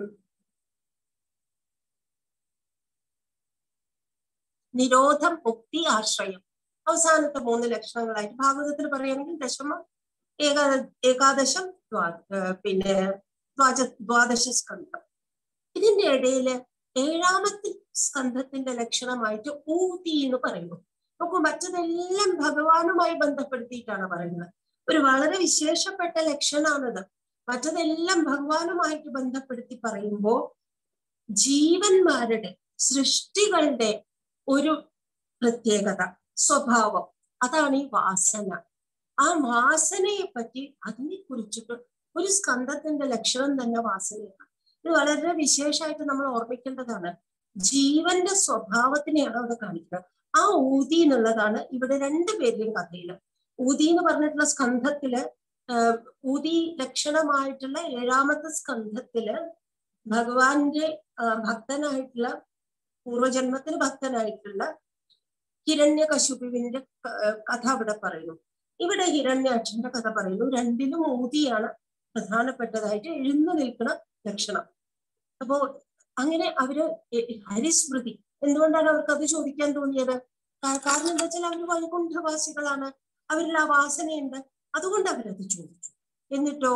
Speaker 2: നിരോധം മുക്തി ആശ്രയം അവസാനത്തെ മൂന്ന് ലക്ഷണങ്ങളായിട്ട് ഭാഗവതത്തിൽ പറയുകയാണെങ്കിൽ ദശമ ഏകാ ഏകാദശം ദ്വാ- ഏർ പിന്നെ ദ്വാജ ദ്വാദശ സ്കന്ധം ഇതിന്റെ ഇടയില് ഏഴാമത്തെ സ്കന്ധത്തിന്റെ ലക്ഷണമായിട്ട് ഊതി എന്ന് പറയുന്നു നോക്കൂ മറ്റതെല്ലാം ഭഗവാനുമായി ബന്ധപ്പെടുത്തിയിട്ടാണ് പറയുന്നത് ഒരു വളരെ വിശേഷപ്പെട്ട ലക്ഷണമാണിത് മറ്റതെല്ലാം ഭഗവാനുമായിട്ട് ബന്ധപ്പെടുത്തി പറയുമ്പോൾ ജീവന്മാരുടെ സൃഷ്ടികളുടെ ഒരു പ്രത്യേകത സ്വഭാവം അതാണ് ഈ വാസന ആ വാസനയെ പറ്റി അതിനെ കുറിച്ചിട്ട് ഒരു സ്കന്ധത്തിന്റെ ലക്ഷണം തന്നെ വാസനയാണ് ഇത് വളരെ വിശേഷമായിട്ട് നമ്മൾ ഓർമ്മിക്കേണ്ടതാണ് ജീവന്റെ സ്വഭാവത്തിനെയാണ് അവിടെ കാണിക്കുന്നത് ആ ഊതി എന്നുള്ളതാണ് ഇവിടെ രണ്ടുപേരുടെയും കഥയില് ഊതി എന്ന് പറഞ്ഞിട്ടുള്ള സ്കന്ധത്തില് ആഹ് ഊതി ലക്ഷണമായിട്ടുള്ള ഏഴാമത്തെ സ്കന്ധത്തില് ഭഗവാന്റെ ആഹ് ഭക്തനായിട്ടുള്ള പൂർവജന്മത്തിൽ ഭക്തനായിട്ടുള്ള ഹിരണ്യകശുപുവിന്റെ ക- ആഹ് കഥ അവിടെ പറയുന്നു ഇവിടെ ഹിരണ്യാക്ഷന്റെ കഥ പറയുന്നു രണ്ടിലും ഊതിയാണ് പ്രധാനപ്പെട്ടതായിട്ട് എഴുന്നു നിൽക്കുന്ന ലക്ഷണം അപ്പോ അങ്ങനെ അവര് എ- ഹരിസ്മൃതി എന്തുകൊണ്ടാണ് അവർക്ക് അത് ചോദിക്കാൻ തോന്നിയത് കാ- കാരണം എന്താ വെച്ചാൽ അവർ വൈകുണ്ഠവാസികളാണ് അവരിൽ ആ വാസനയുണ്ട് അതുകൊണ്ട് അവരത് ചോദിച്ചു എന്നിട്ടോ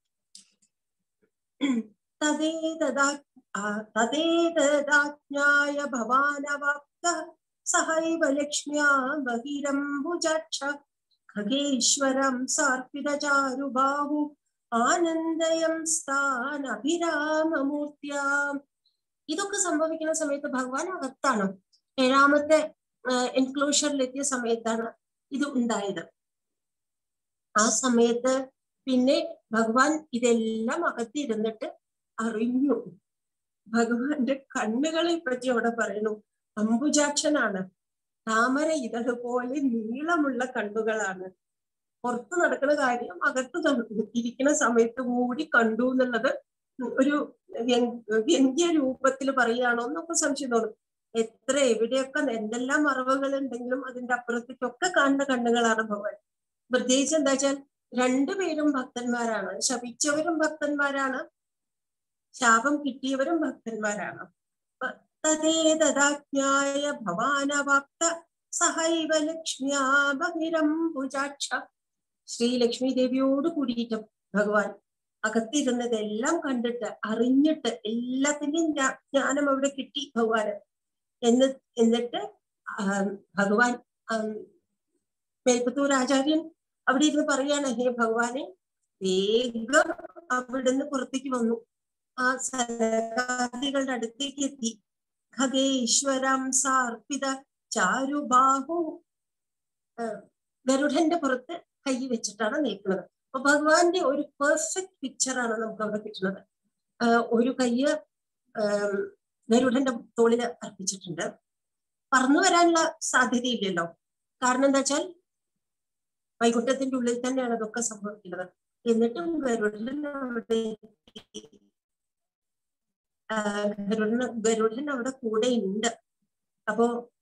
Speaker 2: തദേ തദാ ആ, തദേ തദാജ്ഞായ ഭവാനവാപ്ത സഹൈവ ലക്ഷ്മ്യാ ബഹിരംബുജാക്ഷ ഖഗേശ്വരം സാർപ്പിതചാരുബാഹു ആനന്ദയം സ്ഥാനഭിരാമമൂർത്തിയാം ഇതൊക്കെ സംഭവിക്കുന്ന സമയത്ത് ഭഗവാൻ അകത്താണ് ഏഴാമത്തെ എൻക്ലോഷറിൽ എത്തിയ സമയത്താണ് ഇത് ഉണ്ടായത് ആ സമയത്ത് പിന്നെ ഭഗവാൻ ഇതെല്ലാം അകത്തിരുന്നിട്ട് അറിഞ്ഞു ഭഗവാന്റെ കണ്ണുകളെ പറ്റി അവിടെ പറയുന്നു അംബുജാക്ഷനാണ് താമര ഇതള് പോലെ നീളമുള്ള കണ്ണുകളാണ് പുറത്ത് നടക്കുന്ന കാര്യം അകത്ത് ന- ഇരിക്കുന്ന സമയത്ത് കൂടി കണ്ടു എന്നുള്ളത് ഒരു വ്യ- വ്യംഗ്യ രൂപത്തിൽ പറയുകയാണോ എന്നൊക്കെ സംശയം തോന്നും എത്ര എവിടെയൊക്കെ എന്തെല്ലാം മറവുകൾ ഉണ്ടെങ്കിലും അതിന്റെ അപ്പുറത്തേക്കൊക്കെ കാണുന്ന കണ്ണുകളാണ് ഭഗവാൻ പ്രത്യേകിച്ച് എന്താ വെച്ചാൽ രണ്ടുപേരും ഭക്തന്മാരാണ് ശപിച്ചവരും ഭക്തന്മാരാണ് ശാപം കിട്ടിയവരും ഭക്തന്മാരാണ് അപ്പൊ തതേ തദാജ്ഞായ ഭവാനവാപ്ത സഹൈവ ലക്ഷ്മ്യാ ബഹിരംബുജാക്ഷ ശ്രീ ലക്ഷ്മി ദേവിയോട് കൂടിയിട്ട് ഭഗവാൻ അകത്തിരുന്നതെല്ലാം കണ്ടിട്ട് അറിഞ്ഞിട്ട് എല്ലാത്തിന്റെയും ജ്ഞാ- ജ്ഞാനം അവിടെ കിട്ടി ഭഗവാന് എന്ന് എന്നിട്ട് ആ, ഭഗവാൻ ആ, മേൽപ്പത്തൂർ ആചാര്യൻ അവിടെ ഇരുന്ന് പറയാണ് ഹേ ഭഗവാനെ വേഗം അവിടുന്ന് പുറത്തേക്ക് വന്നു ആ സനകാദികളുടെ അടുത്തേക്ക് എത്തി ഖഗേശ്വരം സാർപ്പിത ചാരുബാഹു ആ, ഗരുഡന്റെ പുറത്ത് കൈ വെച്ചിട്ടാണ് നിൽക്കുന്നത് അപ്പൊ ഭഗവാന്റെ ഒരു പെർഫെക്റ്റ് പിക്ചറാണ് നമുക്ക് അവിടെ കിട്ടുന്നത് ആ, ഒരു കയ്യ് ആം, ഗരുഡന്റെ തോളിൽ അർപ്പിച്ചിട്ടുണ്ട് പറന്നു വരാനുള്ള സാധ്യതയില്ലല്ലോ കാരണം എന്താ വെച്ചാൽ വൈകുണ്ഠത്തിന്റെ ഉള്ളിൽ തന്നെയാണ് അതൊക്കെ സംഭവിക്കുന്നത് എന്നിട്ടും ഗരുഡൻ അവിടെ എത്തി. ആ, ഗരുഡൻ ഗരുഡൻ അവിടെ കൂടെ ഉണ്ട് അപ്പോ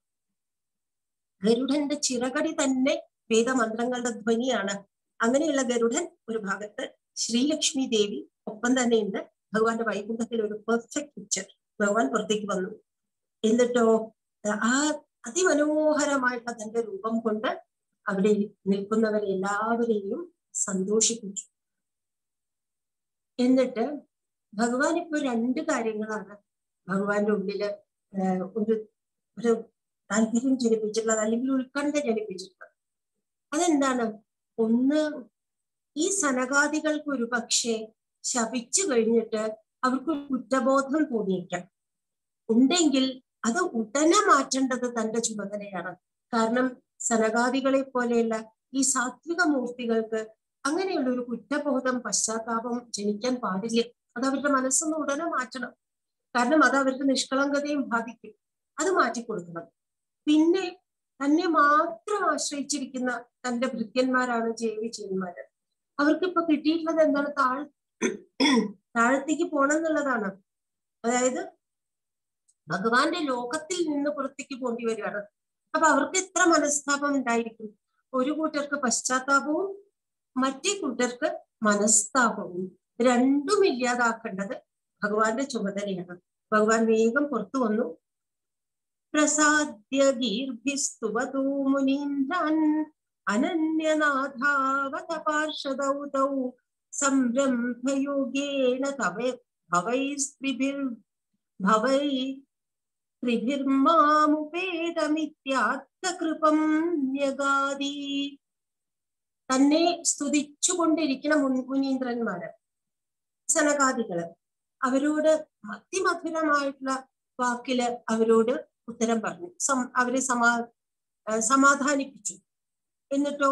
Speaker 2: ഗരുഡന്റെ ചിറകടി തന്നെ വേദമന്ത്രങ്ങളുടെ ധ്വനിയാണ് അങ്ങനെയുള്ള ഗരുഡൻ ഒരു ഭാഗത്ത് ശ്രീലക്ഷ്മി ദേവി ഒപ്പം തന്നെ ഉണ്ട് ഭഗവാന്റെ വൈകുണ്ഠത്തിൽ ഒരു പെർഫെക്റ്റ് പിക്ചർ ഭഗവാൻ പുറത്തേക്ക് വന്നു എന്നിട്ടോ ആ അതിമനോഹരമായിട്ടുള്ള തന്റെ രൂപം കൊണ്ട് അവിടെ നിൽക്കുന്നവരെ എല്ലാവരെയും സന്തോഷിപ്പിച്ചു എന്നിട്ട് ഭഗവാൻ ഇപ്പൊ രണ്ട് കാര്യങ്ങളാണ് ഭഗവാന്റെ ഉള്ളില് ആഹ് ഒരു ഒരു താല്പര്യം ജനിപ്പിച്ചിട്ടുള്ളത് അല്ലെങ്കിൽ ഉത്കണ്ഠ ജനിപ്പിച്ചിട്ടുള്ളത് അതെന്താണ് ഒന്ന് ഈ സനകാദികൾക്ക് ഒരു പക്ഷേ ശപിച്ചു കഴിഞ്ഞിട്ട് അവർക്ക് ഒരു കുറ്റബോധം തോന്നിയേക്കാം ഉണ്ടെങ്കിൽ അത് ഉടനെ മാറ്റേണ്ടത് തന്റെ ചുമതലയാണ് കാരണം സനകാദികളെ പോലെയുള്ള ഈ സാത്വിക മൂർത്തികൾക്ക് അങ്ങനെയുള്ള ഒരു കുറ്റബോധം പശ്ചാത്താപം ജനിക്കാൻ പാടില്ല അത് അവരുടെ മനസ്സൊന്ന് ഉടനെ മാറ്റണം കാരണം അത് അവരുടെ നിഷ്കളങ്കതയും ബാധിക്കും അത് മാറ്റിക്കൊടുക്കണം പിന്നെ തന്നെ മാത്രം ആശ്രയിച്ചിരിക്കുന്ന തന്റെ ഭൃത്യന്മാരാണ് ജൈവിചന്മാര് അവർക്കിപ്പൊ കിട്ടിയിട്ടുള്ളത് എന്താണ് താഴ് താഴത്തേക്ക് പോണം എന്നുള്ളതാണ് അതായത് ഭഗവാന്റെ ലോകത്തിൽ നിന്ന് പുറത്തേക്ക് പോണ്ടി വരികയാണ് അപ്പൊ അവർക്ക് എത്ര മനസ്താപം ഉണ്ടായിരിക്കും ഒരു കൂട്ടർക്ക് പശ്ചാത്താപവും മറ്റേ കൂട്ടർക്ക് മനസ്താപവും രണ്ടും ഇല്ലാതാക്കേണ്ടത് ഭഗവാന്റെ ചുമതലയാണ് ഭഗവാൻ വേഗം പുറത്തു വന്നു പ്രസാദ്യ ഗീർഭിസ്തുവതൂ മുനീന്ദ്രൻ അനന്യനാഥാവത പാർഷദൗ തൗ സംരംഭയോഗേന തവ ഭവൈസ്ത്രിഭിർ ഭവൈ ത്രിഭിർമാമുപേതമിത്യാർത്ഥകൃപം ന്യഗാദി തന്നെ സ്തുതിച്ചുകൊണ്ടിരിക്കുന്ന മുൻ മുനീന്ദ്രന്മാര് സനകാദികള് അവരോട് അതിമധുരമായിട്ടുള്ള വാക്കില് അവരോട് ഉത്തരം പറഞ്ഞു സം അവരെ സമാ ആ, സമാധാനിപ്പിച്ചു എന്നിട്ടോ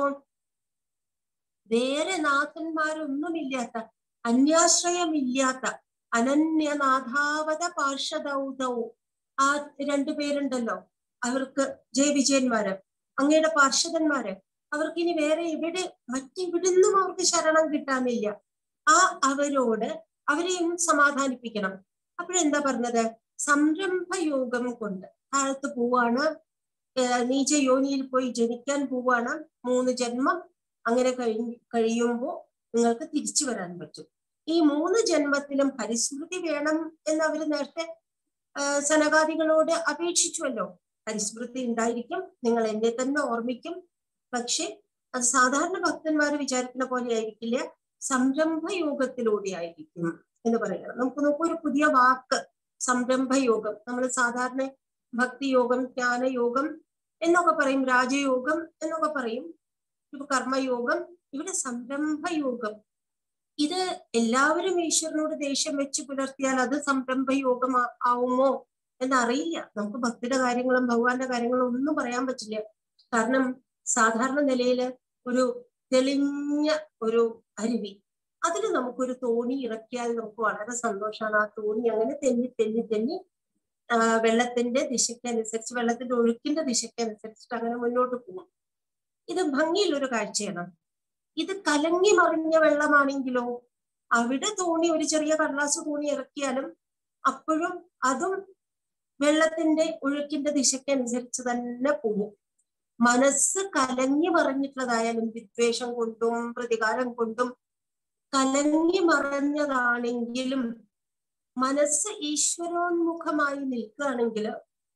Speaker 2: വേറെ നാഥന്മാരൊന്നുമില്ലാത്ത അന്യാശ്രയമില്ലാത്ത അനന്യനാഥാവത പാർഷദൗതൗ ആ രണ്ടുപേരുണ്ടല്ലോ അവർക്ക് ജയവിജയന്മാര് അങ്ങയുടെ പാർഷദന്മാര് അവർക്ക് ഇനി വേറെ എവിടെ മറ്റെവിടുന്നും അവർക്ക് ശരണം കിട്ടാനില്ല ആ അവരോട് അവരെയും സമാധാനിപ്പിക്കണം അപ്പോഴെന്താ പറഞ്ഞത് സംരംഭയോഗം കൊണ്ട് താഴത്ത് പോവാണ് ഏർ നീച യോനിയിൽ പോയി ജനിക്കാൻ പോവാണ് മൂന്ന് ജന്മം അങ്ങനെ കഴിഞ്ഞ് കഴിയുമ്പോൾ നിങ്ങൾക്ക് തിരിച്ചു വരാൻ പറ്റും ഈ മൂന്ന് ജന്മത്തിലും പരിസ്മൃതി വേണം എന്ന് അവര് നേരത്തെ ആ, സനകാദികളോട് അപേക്ഷിച്ചുവല്ലോ പരിസ്മൃതി ഉണ്ടായിരിക്കും നിങ്ങൾ എന്നെ തന്നെ ഓർമ്മിക്കും പക്ഷെ അത് സാധാരണ ഭക്തന്മാർ വിചാരിക്കുന്ന പോലെ ആയിരിക്കില്ല സംരംഭയോഗത്തിലൂടെ ആയിരിക്കും എന്ന് പറയണം നമുക്ക് നോക്കൂ ഒരു പുതിയ വാക്ക് സംരംഭയോഗം നമ്മൾ സാധാരണ ഭക്തിയോഗം ജ്ഞാനയോഗം എന്നൊക്കെ പറയും രാജയോഗം എന്നൊക്കെ പറയും ഇപ്പൊ കർമ്മയോഗം ഇവിടെ സംരംഭയോഗം ഇത് എല്ലാവരും ഈശ്വരനോട് ദേഷ്യം വെച്ച് പുലർത്തിയാൽ അത് സംരംഭയോഗം ആ- ആവുമോ എന്നറിയില്ല നമുക്ക് ഭക്തിയുടെ കാര്യങ്ങളും ഭഗവാന്റെ കാര്യങ്ങളും ഒന്നും പറയാൻ പറ്റില്ല കാരണം സാധാരണ നിലയില് ഒരു തെളിഞ്ഞ ഒരു അരുവി അതിൽ നമുക്കൊരു തോണി ഇറക്കിയാൽ നമുക്ക് വളരെ സന്തോഷമാണ് ആ തോണി അങ്ങനെ തെന്നി തെന്നി തെന്നി ആ, വെള്ളത്തിന്റെ ദിശയ്ക്കനുസരിച്ച് വെള്ളത്തിന്റെ ഒഴുക്കിന്റെ ദിശയ്ക്കനുസരിച്ചിട്ട് അങ്ങനെ മുന്നോട്ട് പോകും ഇത് ഭംഗിയുള്ളൊരു കാഴ്ചയാണ് ഇത് കലങ്ങി മറിഞ്ഞ വെള്ളമാണെങ്കിലോ അവിടെ തോണി ഒരു ചെറിയ കടലാസ് തോണി ഇറക്കിയാലും അപ്പോഴും അതും വെള്ളത്തിന്റെ ഒഴുക്കിന്റെ ദിശയ്ക്കനുസരിച്ച് തന്നെ പോകും മനസ്സ് കലങ്ങി മറിഞ്ഞിട്ടുള്ളതായാലും വിദ്വേഷം കൊണ്ടും പ്രതികാരം കൊണ്ടും കലങ്ങി മറഞ്ഞതാണെങ്കിലും മനസ്സ് ഈശ്വരോന്മുഖമായി നിൽക്കുകയാണെങ്കിൽ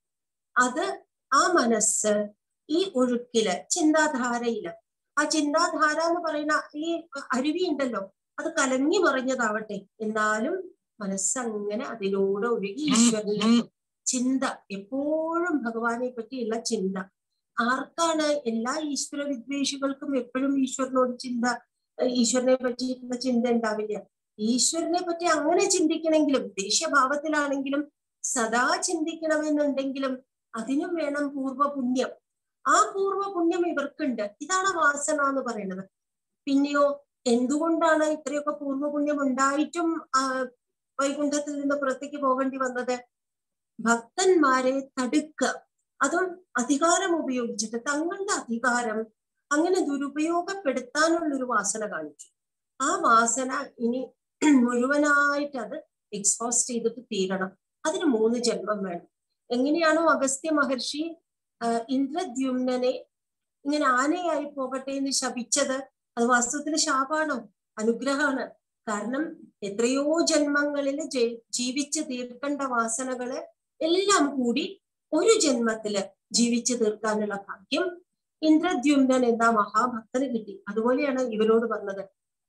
Speaker 2: അത് ആ മനസ്സ് ഈ ഒഴുക്കില് ചിന്താധാരയില് ആ ചിന്താധാര എന്ന് പറയുന്ന ഈ അരുവി ഉണ്ടല്ലോ അത് കലങ്ങി മറിഞ്ഞതാവട്ടെ എന്നാലും മനസ്സ് അങ്ങനെ അതിലൂടെ ഒഴുകി ഈശ്വരനിൽ ചിന്ത എപ്പോഴും ഭഗവാനെ പറ്റിയുള്ള ചിന്ത ആർക്കാണ് എല്ലാ ഈശ്വര വിദ്വേഷികൾക്കും എപ്പോഴും ഈശ്വരനോട് ചിന്ത ഏഹ് ഈശ്വരനെ പറ്റിയിട്ടുള്ള ചിന്ത ഉണ്ടാവില്ല ഈശ്വരനെ പറ്റി അങ്ങനെ ചിന്തിക്കണമെങ്കിലും ദേഷ്യഭാവത്തിലാണെങ്കിലും സദാ ചിന്തിക്കണമെന്നുണ്ടെങ്കിലും അതിനും വേണം പൂർവ്വ പുണ്യം ആ പൂർവ്വ പുണ്യം ഇവർക്കുണ്ട് ഇതാണ് വാസന എന്ന് പറയുന്നത് പിന്നെയോ എന്തുകൊണ്ടാണ് ഇത്രയൊക്കെ പൂർവ്വ പുണ്യം ഉണ്ടായിട്ടും ആ വൈകുണ്ഠത്തിൽ നിന്ന് പുറത്തേക്ക് പോകേണ്ടി വന്നത് ഭക്തന്മാരെ തടുക്കുക അതും അധികാരം ഉപയോഗിച്ചിട്ട് തങ്ങളുടെ അധികാരം അങ്ങനെ ദുരുപയോഗപ്പെടുത്താനുള്ള ഒരു വാസന കാണിച്ചു ആ വാസന ഇനി മുഴുവനായിട്ട് അത് എക്സ്പോസ് ചെയ്തിട്ട് തീരണം അതിന് മൂന്ന് ജന്മം വേണം എങ്ങനെയാണോ അഗസ്ത്യ മഹർഷി ആഹ് ഇന്ദ്രദ്യുമ്നനെ ഇങ്ങനെ ആനയായി പോകട്ടെ എന്ന് ശപിച്ചത് അത് വാസ്തവത്തിൽ ശാപാണോ അനുഗ്രഹമാണ് കാരണം എത്രയോ ജന്മങ്ങളിൽ ജീവിച്ച് തീർക്കേണ്ട വാസനകള് എല്ലാം കൂടി ഒരു ജന്മത്തില് ജീവിച്ചു തീർക്കാനുള്ള ഭാഗ്യം ഇന്ദ്രദ്യുമ്നൻ എന്ന മഹാഭക്തന് കിട്ടി അതുപോലെയാണ് ഇവരോട് പറഞ്ഞത്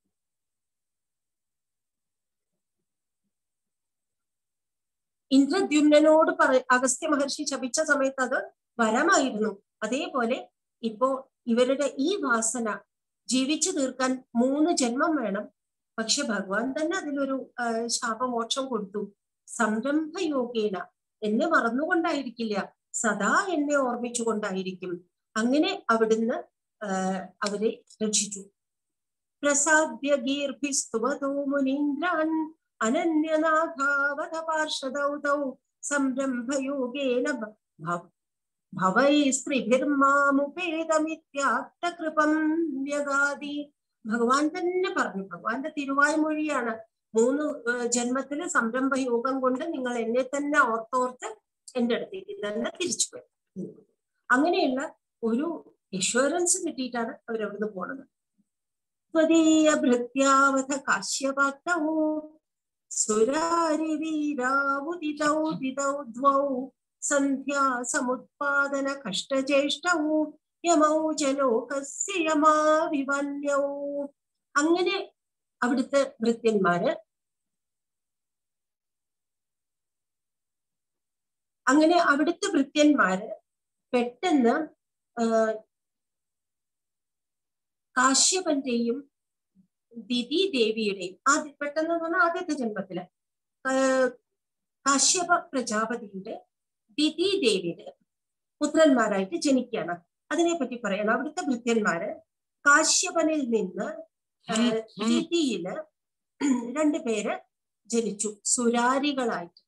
Speaker 2: ഇന്ദ്രദ്യുമ്നോട് പറ അഗസ്ത്യ മഹർഷി ശപിച്ച സമയത്ത് അത് വരമായിരുന്നു അതേപോലെ ഇപ്പോ ഇവരുടെ ഈ വാസന ജീവിച്ചു തീർക്കാൻ മൂന്ന് ജന്മം വേണം പക്ഷെ ഭഗവാൻ തന്നെ അതിലൊരു ആ, ശാപമോക്ഷം കൊടുത്തു സംരംഭയോഗേന എന്നെ മറന്നുകൊണ്ടായിരിക്കില്ല സദാ എന്നെ ഓർമ്മിച്ചുകൊണ്ടായിരിക്കും അങ്ങനെ അവിടുന്ന് ആ, അവരെ രക്ഷിച്ചു പ്രസാദ്യ ഗീർഭിസ്തുവതോ മുനീന്ദ്രാൻ അനന്യനാഥാവത പാർഷദൗ തൗ സംരംഭയോഗേന ഭ- ഭ- ഭവൈ സ്ത്രീഭിർമാമുപേതമിത്യാക്തകൃപം വ്യഗാതി ഭഗവാൻ തന്നെ പറഞ്ഞു ഭഗവാന്റെ തിരുവായ്മൊഴിയാണ് മൂന്ന് ഏർ ജന്മത്തില് സംരംഭ യോഗം കൊണ്ട് നിങ്ങൾ എന്നെ തന്നെ ഓർത്തോർത്ത് എന്റെ അടുത്തേക്ക് തന്നെ തിരിച്ചു വരും അങ്ങനെയുള്ള ഒരു എഷ്വറൻസ് കിട്ടിയിട്ടാണ് അവരവിടുന്ന് പോണത് त्वदीय भृत्यावथ काश्यपाक्तौ सुरारिवीरावुदितौ दितौ द्वौ सन्ध्या समुत्पादन कष्टचेष्टौ യമൗ ജലോകസ്യ യമാവിവന്യൗ അങ്ങനെ അവിടുത്തെ ഭൃത്യന്മാര് അങ്ങനെ അവിടുത്തെ ഭൃത്യന്മാര് പെട്ടെന്ന് ആഹ് കാശ്യപന്റെയും ദിതി ദേവിയുടെയും ആദ്യ പെട്ടെന്ന് എന്ന് പറഞ്ഞാൽ ആദ്യത്തെ ജന്മത്തില് ആഹ് കാശ്യപ പ്രജാപതിയുടെ ദിതി ദേവിയുടെ പുത്രന്മാരായിട്ട് ജനിക്കുകയാണ് അതിനെപ്പറ്റി പറയണം അവിടുത്തെ ഭൃത്യന്മാര് കാശ്യപനിൽ നിന്ന് ആഹ് ദിതിയില് രണ്ടുപേര് ജനിച്ചു സുരാരികളായിട്ട്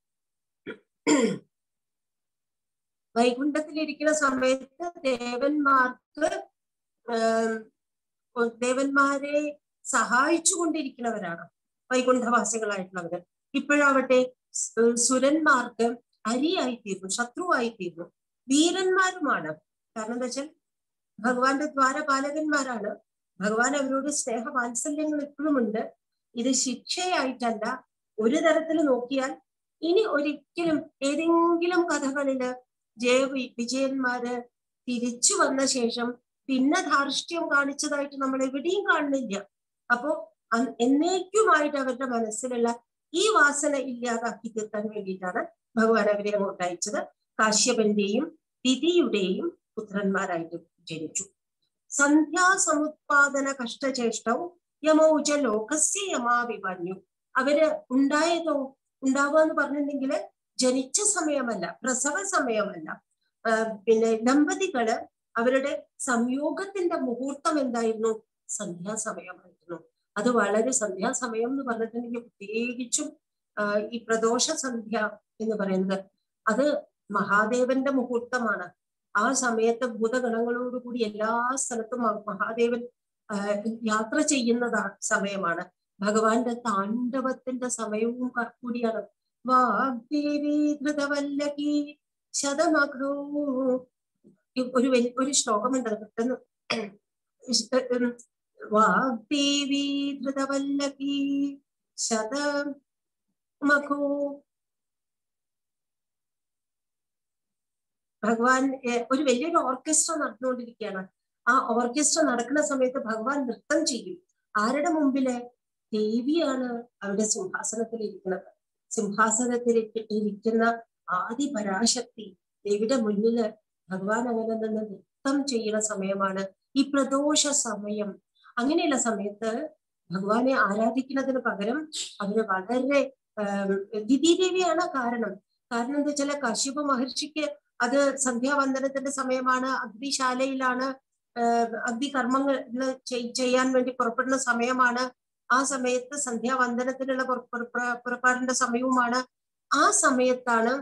Speaker 2: വൈകുണ്ഠത്തിലിരിക്കുന്ന സമയത്ത് ദേവന്മാർക്ക് ആഹ് ദേവന്മാരെ സഹായിച്ചു കൊണ്ടിരിക്കുന്നവരാണ് വൈകുണ്ഠവാസികളായിട്ടുള്ളവര് ഇപ്പോഴാവട്ടെ സ് സുരന്മാർക്ക് അരിയായി തീർന്നു ശത്രുവായി തീർന്നു വീരന്മാരുമാണ് കാരണം എന്താ വെച്ചാൽ ഭഗവാന്റെ ദ്വാരപാലകന്മാരാണ് ഭഗവാൻ അവരോട് സ്നേഹ വാത്സല്യങ്ങൾ ഇപ്പോഴും ഉണ്ട് ഇത് ശിക്ഷയായിട്ടല്ല ഒരു തരത്തിൽ നോക്കിയാൽ ഇനി ഒരിക്കലും ഏതെങ്കിലും കഥകളില് ജയ വി- വിജയന്മാര് തിരിച്ചു വന്ന ശേഷം പിന്നെ ധാർഷ്ട്യം കാണിച്ചതായിട്ട് നമ്മൾ എവിടെയും കാണുന്നില്ല അപ്പോ അ- എന്നേക്കുമായിട്ട് അവരുടെ മനസ്സിലുള്ള ഈ വാസന ഇല്ലാതാക്കി തീർക്കാൻ വേണ്ടിയിട്ടാണ് ഭഗവാൻ അവരെ അങ്ങോട്ട് അയച്ചത് കാശ്യപന്റെയും ദിതിയുടെയും പുത്രന്മാരായിട്ട് ജനിച്ചു സന്ധ്യാസമുത്പാദന കഷ്ടചേഷ്ടവും യമൗച ലോകസ്യ യമാവിപന്യു അവര് ഉണ്ടായതോ ഉണ്ടാവുക എന്ന് പറഞ്ഞിട്ടുണ്ടെങ്കിൽ ജനിച്ച സമയമല്ല പ്രസവ സമയമല്ല ആ, പിന്നെ ദമ്പതികള് അവരുടെ സംയോഗത്തിന്റെ മുഹൂർത്തം എന്തായിരുന്നു സന്ധ്യാസമയമായിരുന്നു അത് വളരെ സന്ധ്യാസമയം എന്ന് പറഞ്ഞിട്ടുണ്ടെങ്കിൽ പ്രത്യേകിച്ചും ആ, ഈ പ്രദോഷ സന്ധ്യ എന്ന് പറയുന്നത് അത് മഹാദേവന്റെ മുഹൂർത്തമാണ് ആ സമയത്ത് ഭൂതഗണങ്ങളോടുകൂടി എല്ലാ സ്ഥലത്തും മ- മഹാദേവൻ ആ, യാത്ര ചെയ്യുന്നതാ സമയമാണ് ഭഗവാന്റെ താണ്ഡവത്തിന്റെ സമയവും ക- കൂടിയാണ് വാഗ്ദേവി ധൃതവല്ലകി ശതമഘോ ഒരു വലി- ഒരു ശ്ലോകമുണ്ട് അത് പെട്ടെന്ന് ഉം, വാഗ്ദേവി ധൃതവല്ലകി ശതമഘോ ഭഗവാൻ ഏർ, ഒരു വലിയൊരു ഓർക്കസ്ട്ര നടന്നുകൊണ്ടിരിക്കുകയാണ് ആ ഓർക്കസ്ട്ര നടക്കുന്ന സമയത്ത് ഭഗവാൻ നൃത്തം ചെയ്യും ആരുടെ മുമ്പില് ദേവിയാണ് അവിടെ സിംഹാസനത്തിൽ ഇരിക്കുന്നത് സിംഹാസനത്തിൽ ഇരി- ഇരിക്കുന്ന ആദി പരാശക്തി ദേവിയുടെ മുന്നില് ഭഗവാൻ അങ്ങനെ നിന്ന് നൃത്തം ചെയ്യുന്ന സമയമാണ് ഈ പ്രദോഷ സമയം അങ്ങനെയുള്ള സമയത്ത് ഭഗവാനെ ആരാധിക്കുന്നതിന് പകരം അവര് വളരെ ദിതിദേവിയാണ് കാരണം കാരണം എന്താ വെച്ചാൽ കശ്യപ മഹർഷിക്ക് അത് സന്ധ്യാവന്ദനത്തിന്റെ സമയമാണ് അഗ്നിശാലയിലാണ് ആഹ് അഗ്നി കർമ്മങ്ങൾ ചെയ്- ചെയ്യാൻ വേണ്ടി പുറപ്പെടുന്ന സമയമാണ് ആ സമയത്ത് സന്ധ്യാവന്ദനത്തിനുള്ള പുറ- പുറ- പുറ- പുറപ്പാടിന്റെ സമയവുമാണ് ആ സമയത്താണ്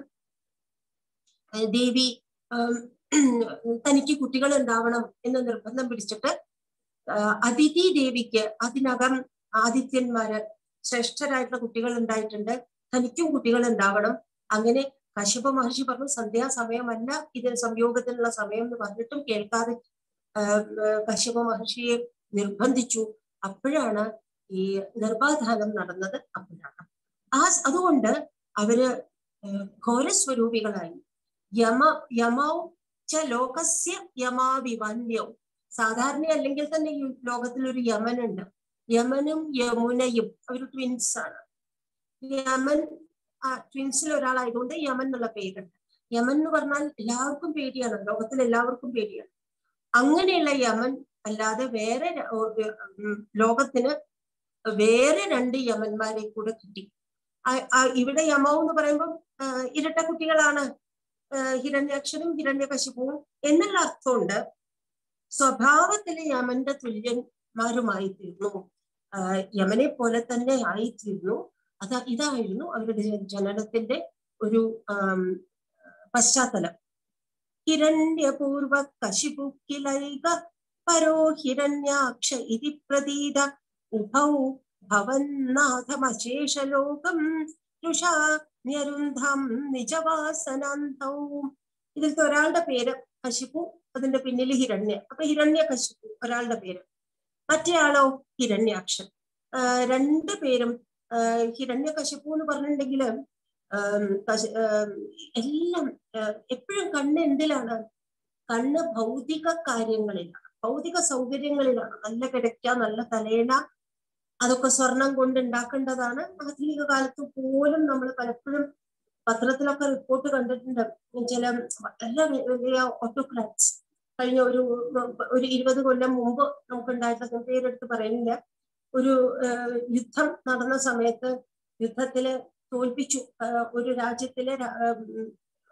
Speaker 2: ആഹ് ദേവി ആം, തനിക്ക് കുട്ടികൾ ഉണ്ടാവണം എന്ന് നിർബന്ധം പിടിച്ചിട്ട് ആഹ് അതിഥി ദേവിക്ക് അതിനകം ആദിത്യന്മാര് ശ്രേഷ്ഠരായിട്ടുള്ള കുട്ടികൾ ഉണ്ടായിട്ടുണ്ട് തനിക്കും കുട്ടികൾ ഉണ്ടാവണം അങ്ങനെ കശ്യപ മഹർഷി പറഞ്ഞു സന്ധ്യാസമയമല്ല ഇത് സംയോഗത്തിനുള്ള സമയം എന്ന് പറഞ്ഞിട്ടും കേൾക്കാതെ ആഹ് ആഹ് കശ്യപ മഹർഷിയെ നിർബന്ധിച്ചു അപ്പോഴാണ് ഈ ഗർഭാധാനം നടന്നത് അപ്പോഴാണ് ആ സ- അതുകൊണ്ട് അവര് ആഹ് ഘോരസ്വരൂപികളായി യമ യമൗ ച ലോകസ്യ യമാവിവന്യവും സാധാരണ അല്ലെങ്കിൽ തന്നെ ഈ ലോകത്തിൽ ഒരു യമനുണ്ട് യമനും യമുനയും അവർ ട്വിൻസ് ആണ് യമൻ ആ ട്വിൻസിൽ ഒരാളായതുകൊണ്ട് യമൻ എന്നുള്ള പേരുണ്ട് യമൻ എന്ന് പറഞ്ഞാൽ എല്ലാവർക്കും പേടിയാണ് ലോകത്തിൽ എല്ലാവർക്കും പേടിയാണ് അങ്ങനെയുള്ള യമൻ അല്ലാതെ വേറെ ര- ഓ- ഉം ലോകത്തിന് വേറെ രണ്ട് യമന്മാരെ കൂടെ കിട്ടി ആ- ആ ഇവിടെ യമം എന്ന് പറയുമ്പോൾ ആ, ഇരട്ട കുട്ടികളാണ് ആ, ഹിരണ്യാക്ഷനും ഹിരണ്യകശിപുവും എന്നുള്ള അർത്ഥമുണ്ട് സ്വഭാവത്തിലെ യമന്റെ തുല്യന്മാരുമായി തീർന്നു ആ, യമനെ പോലെ തന്നെ ആയിത്തീർന്നു അത് ഇതായിരുന്നു അവരുടെ ജ- ജനനത്തിന്റെ ഒരു ആം, പശ്ചാത്തലം ഹിരണ്യപൂർവ കശിപുക്കിലൈക പരോ ഹിരണ്യാക്ഷ ഇതി പ്രതീത ഉഭൗ ഭവന്നാഥമശേഷലോകം രുഷാന്യരുന്ധം നിജവാസനാന്തൗ ഇതിലത്തെ ഒരാളുടെ പേര് കശിപ്പു അതിന്റെ പിന്നിൽ ഹിരണ്യ അപ്പൊ ഹിരണ്യ കശിപ്പു ഒരാളുടെ പേര് മറ്റേ ആളോ ഹിരണ്യാക്ഷൻ ആഹ് രണ്ടു പേരും ആഹ് ഹിരണ്യകശിപ്പു എന്ന് പറഞ്ഞിട്ടുണ്ടെങ്കിൽ എല്ലാം എപ്പോഴും കണ്ണ് എന്തിലാണ് കണ്ണ് ഭൗതിക കാര്യങ്ങളിലാണ് ഭൗതിക സൗകര്യങ്ങളിലാണ് നല്ല കിടക്ക നല്ല തലേണ അതൊക്കെ സ്വർണം കൊണ്ട് ഉണ്ടാക്കേണ്ടതാണ് ആധുനിക കാലത്ത് പോലും നമ്മൾ പലപ്പോഴും പത്രത്തിലൊക്കെ റിപ്പോർട്ട് കണ്ടിട്ടുണ്ട് ചില വളരെ വലിയ ഓട്ടോക്രാറ്റ്സ് കഴിഞ്ഞ ഒരു ഒരു ഇരുപത് കൊല്ലം മുമ്പ് നമുക്ക് ഉണ്ടായിട്ടുള്ള പേരെടുത്ത് പറയുന്നില്ല ഒരു ഏഹ്, യുദ്ധം നടന്ന സമയത്ത് യുദ്ധത്തില് തോൽപ്പിച്ചു ആഹ് ഒരു രാജ്യത്തിലെ രാ- ഉം,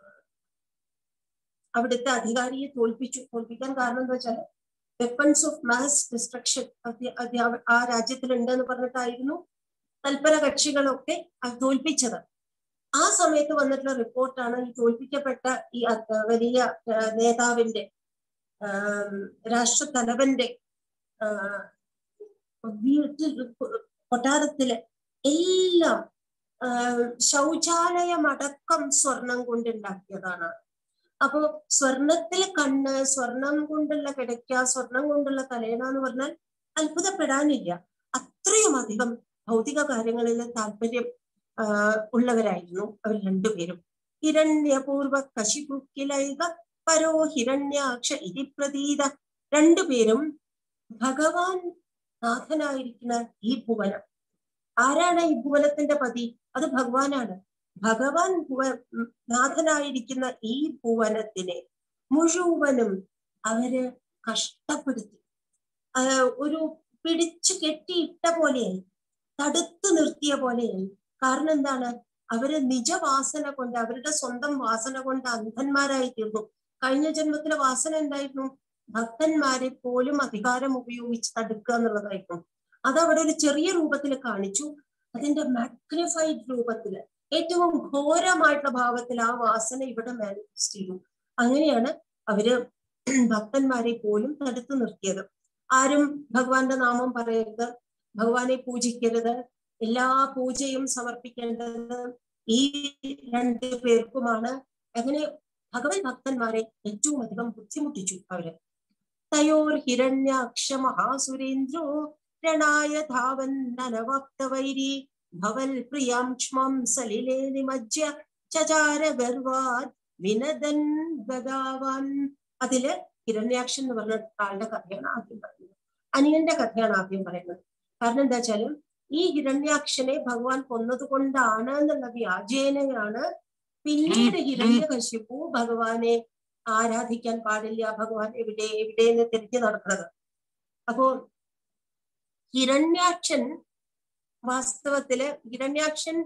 Speaker 2: അവിടുത്തെ അധികാരിയെ തോൽപ്പിച്ചു തോൽപ്പിക്കാൻ കാരണം എന്താ വെച്ചാൽ വെപ്പൺസ് ഓഫ് മാസ് ഡിസ്ട്രക്ഷൻ ആ രാജ്യത്തിലുണ്ട് എന്ന് പറഞ്ഞിട്ടായിരുന്നു തൽപര കക്ഷികളൊക്കെ അത് തോൽപ്പിച്ചത് ആ സമയത്ത് വന്നിട്ടുള്ള റിപ്പോർട്ടാണ് ഈ തോൽപ്പിക്കപ്പെട്ട ഈ അ- വലിയ ആ, നേതാവിന്റെ ആം, രാഷ്ട്രത്തലവന്റെ ആ, വീട്ടിൽ കൊട്ടാരത്തില് എല്ലാം ആ, ശൗചാലയമടക്കം സ്വർണം കൊണ്ടുണ്ടാക്കിയതാണ് അപ്പോ സ്വർണത്തിലെ കണ്ണ് സ്വർണം കൊണ്ടുള്ള കിടക്ക സ്വർണം കൊണ്ടുള്ള തലേണ എന്ന് പറഞ്ഞാൽ അത്ഭുതപ്പെടാനില്ല അത്രയും അധികം ഭൗതിക കാര്യങ്ങളിൽ താല്പര്യം ആ, ഉള്ളവരായിരുന്നു അവർ രണ്ടുപേരും ഹിരണ്യപൂർവ കശിപുക്കിലൈക പരോ ഹിരണ്യാക്ഷ ഇതി പ്രതീത രണ്ടുപേരും ഭഗവാൻ നാഥനായിരിക്കുന്ന ഈ ഭുവനം ആരാണ് ഈ ഭുവനത്തിന്റെ പതി അത് ഭഗവാനാണ് ഭഗവാൻ ഭുവ ഉം, നാഥനായിരിക്കുന്ന ഈ ഭുവനത്തിനെ മുഴുവനും അവര് കഷ്ടപ്പെടുത്തി ആ, ഒരു പിടിച്ചു കെട്ടിയിട്ട പോലെയായി തടുത്തു നിർത്തിയ പോലെയായി കാരണം എന്താണ് അവര് നിജവാസന കൊണ്ട് അവരുടെ സ്വന്തം വാസന കൊണ്ട് അന്ധന്മാരായി തീർന്നു കഴിഞ്ഞ ജന്മത്തിലെ വാസന എന്തായിരുന്നു ഭക്തന്മാരെ പോലും അധികാരം ഉപയോഗിച്ച് തടുക്കുക എന്നുള്ളതായിരുന്നു അത് അവിടെ ഒരു ചെറിയ രൂപത്തിൽ കാണിച്ചു അതിന്റെ മാഗ്നിഫൈഡ് രൂപത്തില് ഏറ്റവും ഘോരമായിട്ടുള്ള ഭാവത്തിൽ ആ വാസന ഇവിടെ മാനിഫെസ്റ്റ് ചെയ്തു അങ്ങനെയാണ് അവര് ഭക്തന്മാരെ പോലും തടുത്തു നിർത്തിയത് ആരും ഭഗവാന്റെ നാമം പറയരുത് ഭഗവാനെ പൂജിക്കരുത് എല്ലാ പൂജയും സമർപ്പിക്കേണ്ടത് ഈ രണ്ട് പേർക്കുമാണ് അങ്ങനെ ഭഗവത് ഭക്തന്മാരെ ഏറ്റവും അധികം ബുദ്ധിമുട്ടിച്ചു അവര് തയോർ ഹിരണ്യാക്ഷ മഹാസുരേന്ദ്രോ രണായ ധാവൻ നനവക്തവൈരി ഭവൽ പ്രിയാം ക്ഷ്മം സലിലേ നിമജ്യ ചചാര ഗർവാത് വിനദൻ ഗതാവാൻ അതില് ഹിരണ്യാക്ഷൻ എന്ന് പറഞ്ഞ ആളുടെ കഥയാണ് ആദ്യം പറയുന്നത് അനിയന്റെ കഥയാണ് ആദ്യം പറയുന്നത് കാരണം എന്താ വെച്ചാലും ഈ ഹിരണ്യാക്ഷനെ ഭഗവാൻ കൊന്നത് കൊണ്ടാണ് എന്നുള്ള വ്യാജേനയാണ് പിന്നീട് ഹിരണ്യകശിപ്പു ഭഗവാനെ ആരാധിക്കാൻ പാടില്ല ഭഗവാൻ എവിടെ എവിടെ എന്ന് തിരിഞ്ഞു നടക്കുന്നത് അപ്പോ ഹിരണ്യാക്ഷൻ വാസ്തവത്തില് ഹിരണ്യാക്ഷൻ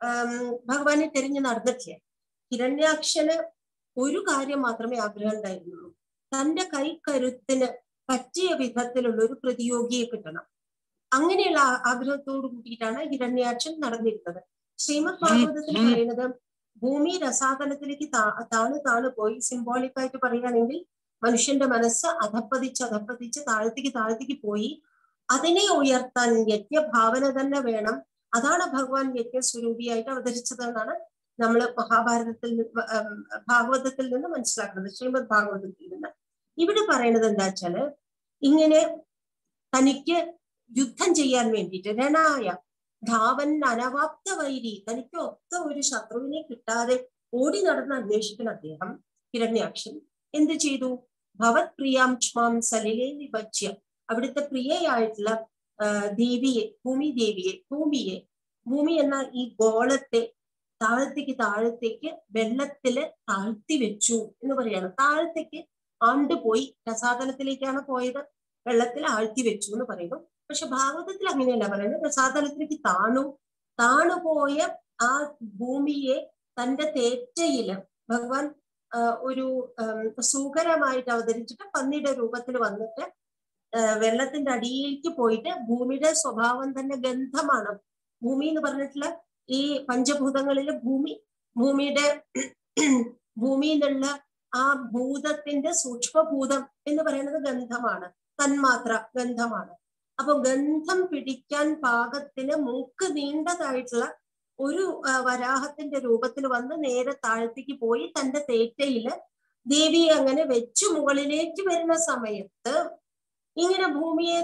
Speaker 2: ഭഗവാനെ തിരിഞ്ഞു നടന്നിട്ടില്ല ഹിരണ്യാക്ഷന് ഒരു കാര്യം മാത്രമേ ആഗ്രഹം ഉണ്ടായിരുന്നുള്ളൂ തന്റെ കൈക്കരുത്തിന് പറ്റിയ വിധത്തിലുള്ള ഒരു പ്രതിയോഗിയെ കിട്ടണം അങ്ങനെയുള്ള ആഗ്രഹത്തോടു കൂടിയിട്ടാണ് ഹിരണ്യാക്ഷൻ നടന്നിരുന്നത് ശ്രീമദ് ഭാഗവതത്തിൽ പറയുന്നത് ഭൂമി രസാതലത്തിലേക്ക് താ താണു താണു പോയി സിംബോളിക് ആയിട്ട് പറയുകയാണെങ്കിൽ മനുഷ്യന്റെ മനസ്സ് അധപ്പതിച്ച് അധപ്പതിച്ച് താഴത്തേക്ക് താഴത്തേക്ക് പോയി അതിനെ ഉയർത്താൻ യജ്ഞഭാവന തന്നെ വേണം അതാണ് ഭഗവാൻ യജ്ഞസ്വരൂപിയായിട്ട് അവതരിച്ചതെന്നാണ് നമ്മൾ മഹാഭാരതത്തിൽ നിന്ന് ഭാഗവതത്തിൽ നിന്ന് മനസ്സിലാക്കുന്നത് ശ്രീമദ് ഭാഗവതത്തിൽ നിന്ന് ഇവിടെ പറയുന്നത് എന്താ വെച്ചാല് ഇങ്ങനെ തനിക്ക് യുദ്ധം ചെയ്യാൻ വേണ്ടിയിട്ട് രണായ ധാവൻ അനവാപ്ത വൈരി തനിക്ക് ഒത്ത ഒരു ശത്രുവിനെ കിട്ടാതെ ഓടി നടന്ന് അന്വേഷിക്കുന്ന അദ്ദേഹം ഹിരണ്യാക്ഷൻ എന്ത് ചെയ്തു ഭവത് പ്രിയാം ക്ഷ്മാം സലിലെ വിഭജ്യ അവിടുത്തെ പ്രിയയായിട്ടുള്ള ദേവിയെ ഭൂമി ദേവിയെ ഭൂമിയെ ഭൂമി എന്ന ഈ ഗോളത്തെ താഴത്തേക്ക് താഴത്തേക്ക് വെള്ളത്തില് താഴ്ത്തി വെച്ചു എന്ന് പറയാണ് താഴത്തേക്ക് ആണ്ടുപോയി രസാതലത്തിലേക്കാണ് പോയത് വെള്ളത്തിൽ ആഴ്ത്തി വെച്ചു എന്ന് പറയുന്നു പക്ഷെ ഭാഗവതത്തിൽ അങ്ങനെയല്ല പറയുന്നത് രസാതലത്തിലേക്ക് താണു താണുപോയ ആ ഭൂമിയെ തന്റെ തേറ്റയില് ഭഗവാൻ ഒരു സുഖരമായിട്ട് അവതരിച്ചിട്ട് പന്നിയുടെ രൂപത്തിൽ വന്നിട്ട് വെള്ളത്തിന്റെ അടിയിലേക്ക് പോയിട്ട് ഭൂമിയുടെ സ്വഭാവം തന്നെ ഗന്ധമാണ് ഭൂമി എന്ന് പറഞ്ഞിട്ടുള്ള ഈ പഞ്ചഭൂതങ്ങളിലെ ഭൂമി ഭൂമിയുടെ ഭൂമിയിൽ നിന്നുള്ള ആ ഭൂതത്തിന്റെ സൂക്ഷ്മഭൂതം എന്ന് പറയുന്നത് ഗന്ധമാണ് തന്മാത്ര ഗന്ധമാണ് അപ്പൊ ഗന്ധം പിടിക്കാൻ പാകത്തിന് മൂക്ക് നീണ്ടതായിട്ടുള്ള ഒരു വരാഹത്തിന്റെ രൂപത്തിൽ വന്ന് നേരെ താഴത്തേക്ക് പോയി തന്റെ തേറ്റയില് ദേവിയെ അങ്ങനെ വെച്ചു മുകളിലേക്ക് വരുന്ന സമയത്ത് ഇങ്ങനെ ഭൂമിയെ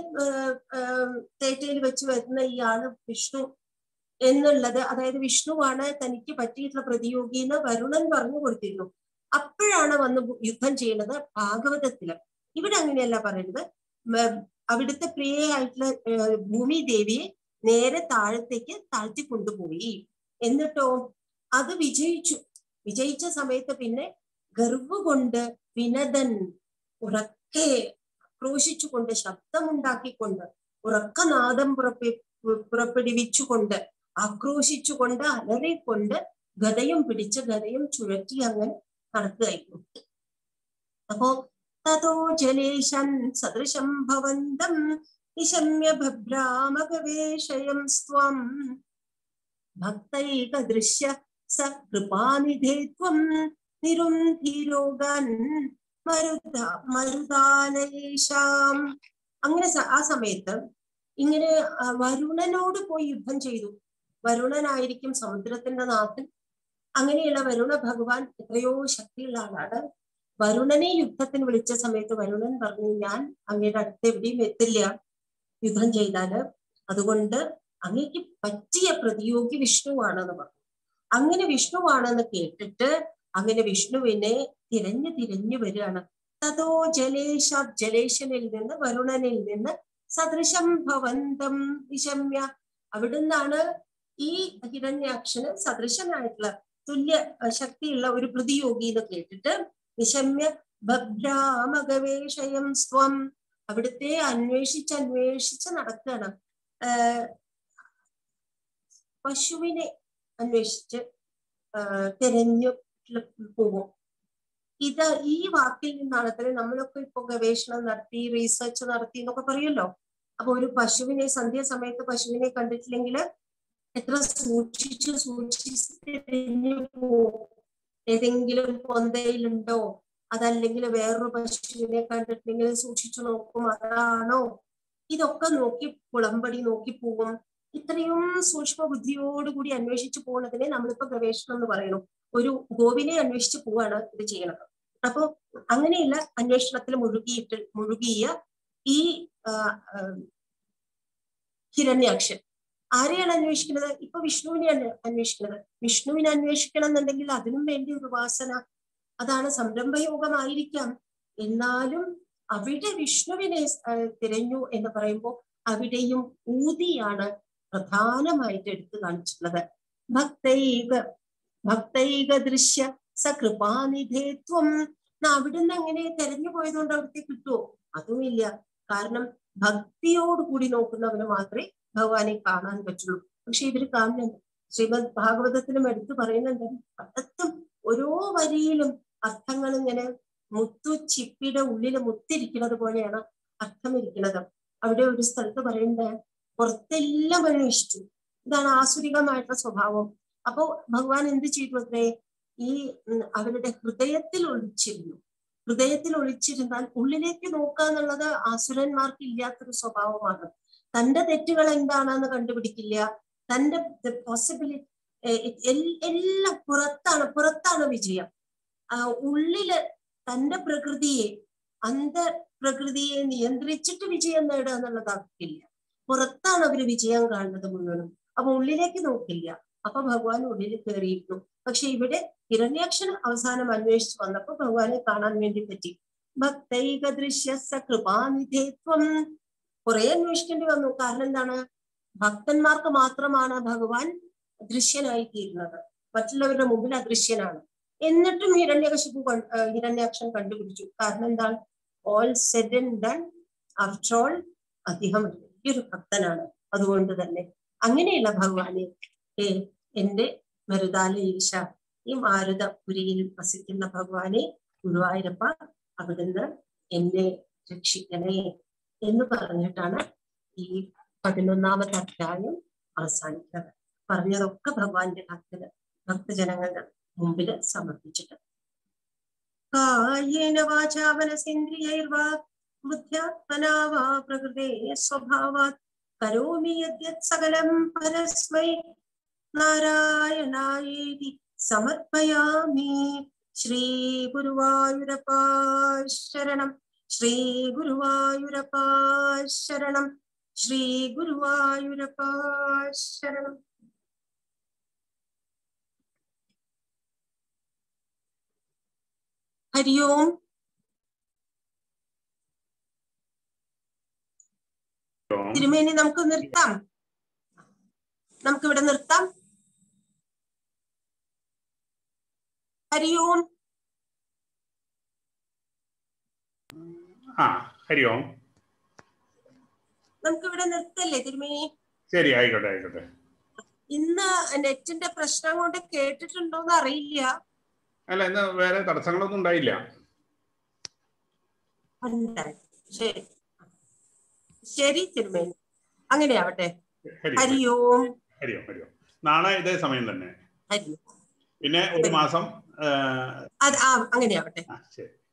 Speaker 2: തേറ്റയിൽ വെച്ച് വരുന്ന ഇയാള് വിഷ്ണു എന്നുള്ളത് അതായത് വിഷ്ണുവാണ് തനിക്ക് പറ്റിയിട്ടുള്ള പ്രതിയോഗി എന്ന് വരുണൻ പറഞ്ഞു കൊടുത്തിരുന്നു അപ്പോഴാണ് വന്ന് യുദ്ധം ചെയ്യുന്നത് ഭാഗവതത്തില് ഇവിടെ അങ്ങനെയല്ല പറയുന്നത് അവിടുത്തെ പ്രിയയായിട്ടുള്ള ഭൂമി ദേവിയെ നേരെ താഴത്തേക്ക് താഴ്ത്തി കൊണ്ടുപോയി എന്നിട്ടോ അത് വിജയിച്ചു വിജയിച്ച സമയത്ത് പിന്നെ ഗർവ് കൊണ്ട് വിനതൻ ഉറക്കെ ആക്രോശിച്ചുകൊണ്ട് ശബ്ദമുണ്ടാക്കിക്കൊണ്ട് ഉറക്കനാദം പുറപ്പെ പുറപ്പെടുവിച്ചുകൊണ്ട് ആക്രോശിച്ചുകൊണ്ട് അലറിക്കൊണ്ട് ഗതയും പിടിച്ച് ഗതയും ചുഴറ്റി അങ്ങനെ നടക്കുകയായിരുന്നു അപ്പോ തതോ ജലേശൻ സദൃശം ഭവന്തം നിശമ്യ ഭ്രാമകവേഷയം സ്വം ഭക്തൈകദൃശ്യ സ കൃപാനിധേ ത്വം നിരുന്ധീരോഗൻ മരുത മരുതാനയേശാം അങ്ങനെ ആ സമയത്ത് ഇങ്ങനെ വരുണനോട് പോയി യുദ്ധം ചെയ്തു വരുണനായിരിക്കും സമുദ്രത്തിന്റെ നാഥൻ അങ്ങനെയുള്ള വരുണ ഭഗവാൻ എത്രയോ ശക്തിയുള്ള ആളാണ് വരുണനെ യുദ്ധത്തിന് വിളിച്ച സമയത്ത് വരുണൻ പറഞ്ഞു ഞാൻ അങ്ങയുടെ അടുത്ത് എവിടെയും എത്തില്ല യുദ്ധം ചെയ്താല് അതുകൊണ്ട് അങ്ങേക്ക് പറ്റിയ പ്രതിയോഗി വിഷ്ണുവാണെന്ന് പറഞ്ഞു അങ്ങനെ വിഷ്ണുവാണെന്ന് കേട്ടിട്ട് അങ്ങനെ വിഷ്ണുവിനെ തിരഞ്ഞു തിരഞ്ഞു വരികയാണ് തതോ ജലേശ ജലേശനിൽ നിന്ന് വരുണനിൽ നിന്ന് സദൃശം ഭവന്തം വിഷമ്യ അവിടുന്നാണ് ഈ ഹിരണ്യാക്ഷന് സദൃശനായിട്ടുള്ള തുല്യ ശക്തിയുള്ള ഒരു പ്രതിയോഗി എന്ന് കേട്ടിട്ട് നിശമ്യ ഭദ്രാമകവേഷയം സ്വം അവിടുത്തെ അന്വേഷിച്ച് അന്വേഷിച്ച് നടക്കുകയാണ് ആഹ് പശുവിനെ അന്വേഷിച്ച് ആഹ് തിരഞ്ഞു പോകും ഇത് ഈ വാക്കിൽ നിന്നാണ് അത്ര നമ്മളൊക്കെ ഇപ്പൊ ഗവേഷണം നടത്തി റീസെർച്ച് നടത്തി എന്നൊക്കെ പറയുമല്ലോ അപ്പൊ ഒരു പശുവിനെ സന്ധ്യാസമയത്ത് പശുവിനെ കണ്ടിട്ടില്ലെങ്കിൽ എത്ര സൂക്ഷിച്ചു സൂക്ഷിച്ച് തിരിഞ്ഞു പോകും ഏതെങ്കിലും പൊന്തയിലുണ്ടോ അതല്ലെങ്കിൽ വേറൊരു പശുവിനെ കണ്ടിട്ടില്ലെങ്കിൽ സൂക്ഷിച്ചു നോക്കും അതാണോ ഇതൊക്കെ നോക്കി കുളമ്പടി നോക്കി പോകും ഇത്രയും സൂക്ഷ്മ ബുദ്ധിയോടുകൂടി അന്വേഷിച്ചു പോകുന്നതിനെ നമ്മളിപ്പോ ഗവേഷണം എന്ന് പറയുന്നു ഒരു ഗോവിനെ അന്വേഷിച്ച് പോവാണ് ഇത് ചെയ്യണത് അപ്പൊ അങ്ങനെയുള്ള അന്വേഷണത്തിൽ മുഴുകിയിട്ട് മുഴുകിയ ഈ ആ, ആ, ഹിരണ്യാക്ഷൻ ആരെയാണ് അന്വേഷിക്കുന്നത് ഇപ്പൊ വിഷ്ണുവിനെയാണ് അന്വേഷിക്കുന്നത് വിഷ്ണുവിനെ അന്വേഷിക്കണം എന്നുണ്ടെങ്കിൽ അതിനും വേണ്ടി ഒരു ഉപാസന അതാണ് സംരംഭയോഗമായിരിക്കാം എന്നാലും അവിടെ വിഷ്ണുവിനെ ആ, തിരഞ്ഞു എന്ന് പറയുമ്പോൾ അവിടെയും ഊതിയാണ് പ്രധാനമായിട്ട് എടുത്തു കാണിച്ചിട്ടുള്ളത് ഭക്തൈക ഭക്തൈക ദൃശ്യ സകൃപാനിധേത്വം അവിടുന്ന് അങ്ങനെ തെരഞ്ഞു പോയതുകൊണ്ട് അവിടുത്തെ കിട്ടുമോ അതുമില്ല കാരണം ഭക്തിയോടുകൂടി നോക്കുന്നവന് മാത്രമേ ഭഗവാനെ കാണാൻ പറ്റുള്ളൂ പക്ഷെ ഇവര് കാണുന്നുണ്ട് ശ്രീമദ് ഭാഗവതത്തിലും എടുത്തു പറയുന്നുണ്ട് പലത്തും ഓരോ വരിയിലും അർത്ഥങ്ങൾ ഇങ്ങനെ മുത്തു ചിപ്പിയുടെ ഉള്ളിൽ മുത്തിരിക്കുന്നത് പോലെയാണ് അർത്ഥം ഇരിക്കുന്നത് അവിടെ ഒരു സ്ഥലത്ത് പറയുന്നത് പുറത്തെല്ലാം അന്വേഷിച്ചു ഇതാണ് ആസുരികമായിട്ടുള്ള സ്വഭാവം അപ്പോ ഭഗവാൻ എന്ത് ചെയ്തു അത്രേ ഈ ഉം, അവരുടെ ഹൃദയത്തിൽ ഒളിച്ചിരുന്നു ഹൃദയത്തിൽ ഒളിച്ചിരുന്നാൽ ഉള്ളിലേക്ക് നോക്കുക എന്നുള്ളത് ആസുരന്മാർക്ക് ഇല്ലാത്തൊരു സ്വഭാവമാണ് തന്റെ തെറ്റുകൾ എന്താണെന്ന് കണ്ടുപിടിക്കില്ല തന്റെ പോസിബിലിറ്റി എല്ലാം പുറത്താണ് പുറത്താണ് വിജയം ആ ഉള്ളില് തന്റെ പ്രകൃതിയെ അന്ത പ്രകൃതിയെ നിയന്ത്രിച്ചിട്ട് വിജയം നേടുക എന്നുള്ളത് അവർക്കില്ല പുറത്താണ് അവര് വിജയം കാണുന്നത് മുഴുവനും അപ്പൊ ഉള്ളിലേക്ക് നോക്കില്ല അപ്പൊ ഭഗവാൻ ഉള്ളിൽ കയറിയിരുന്നു പക്ഷെ ഇവിടെ ഹിരണ്യാക്ഷൻ അവസാനം അന്വേഷിച്ച് വന്നപ്പോ ഭഗവാനെ കാണാൻ വേണ്ടി പറ്റി ഭക്തൈക ദൃശ്യ കൃപാനിധേത്വം കുറെ അന്വേഷിക്കേണ്ടി വന്നു കാരണം എന്താണ് ഭക്തന്മാർക്ക് മാത്രമാണ് ഭഗവാൻ ദൃശ്യനായി തീരുന്നത് മറ്റുള്ളവരുടെ മുമ്പിൽ അദൃശ്യനാണ് എന്നിട്ടും ഹിരണ്യകശിപു കൺ- ആ, ഹിരണ്യാക്ഷൻ കണ്ടുപിടിച്ചു കാരണം എന്താണ് all said and done after all അദ്ദേഹം വലിയൊരു ഭക്തനാണ് അതുകൊണ്ട് തന്നെ അങ്ങനെയുള്ള ഭഗവാനെ ഏ എന്റെ മരുതാല ഈശ ഈ മാരുതപുരിയിൽ വസിക്കുന്ന ഭഗവാനെ ഗുരുവായൂരപ്പ അവിടുന്ന് എന്നെ രക്ഷിക്കണേ എന്ന് പറഞ്ഞിട്ടാണ് ഈ പതിനൊന്നാമത്തെ അധ്യായം അവസാനിക്കുന്നത് പറഞ്ഞതൊക്കെ ഭഗവാന്റെ ഭക്തന് ഭക്തജനങ്ങളുടെ മുമ്പിൽ സമർപ്പിച്ചിട്ട് കായേന വാചാ മനസേന്ദ്രിയൈർവാ ബുദ്ധ്യാത്മനാ വാ പ്രകൃതേ സ്വഭാവാത് കരോമി യദ്യത് സകലം പരസ്മൈ നാരായണായേതി സമർപ്പയാമി ശ്രീ ഗുരുവായൂരപ്പാ ശരണം ശ്രീ ഗുരുവായൂരപ്പാ ശരണം ശ്രീ ഗുരുവായൂരപ്പാ ശരണം ഹരി ഓം തിരുമേനി നമുക്ക് നിർത്താം നമുക്ക് ഇവിടെ നിർത്താം ഹരി ഓം
Speaker 3: ആ ഹരി ഓം
Speaker 2: നമുക്ക് ഇവിടെ നിർത്തല്ലേ തിരുമേനി
Speaker 3: ശരി ആയിക്കോട്ടെ ആയിക്കോട്ടെ
Speaker 2: ഇന്ന് നെറ്റിന്റെ പ്രശ്നം കൊണ്ട് കേട്ടിട്ടുണ്ടോന്ന് അറിയില്ല
Speaker 3: അല്ല ഇന്ന് വേറെ തടസ്സങ്ങളൊന്നും ഉണ്ടായില്ല
Speaker 2: ഉണ്ടായി. ശരി ശരി തിരുമേനി അങ്ങനെയാവട്ടെ
Speaker 3: ഹരി
Speaker 2: ഹരി
Speaker 3: ഓം
Speaker 2: ഓം
Speaker 3: ഹരി ഓം ഹരി ഓം നാളെ ഇതേ സമയം തന്നെ
Speaker 2: ഹരി ഓം.
Speaker 3: പിന്നെ ഒരു മാസം ആ,
Speaker 2: അത് ആ അങ്ങനെയാവട്ടെ
Speaker 3: ആ, ശരി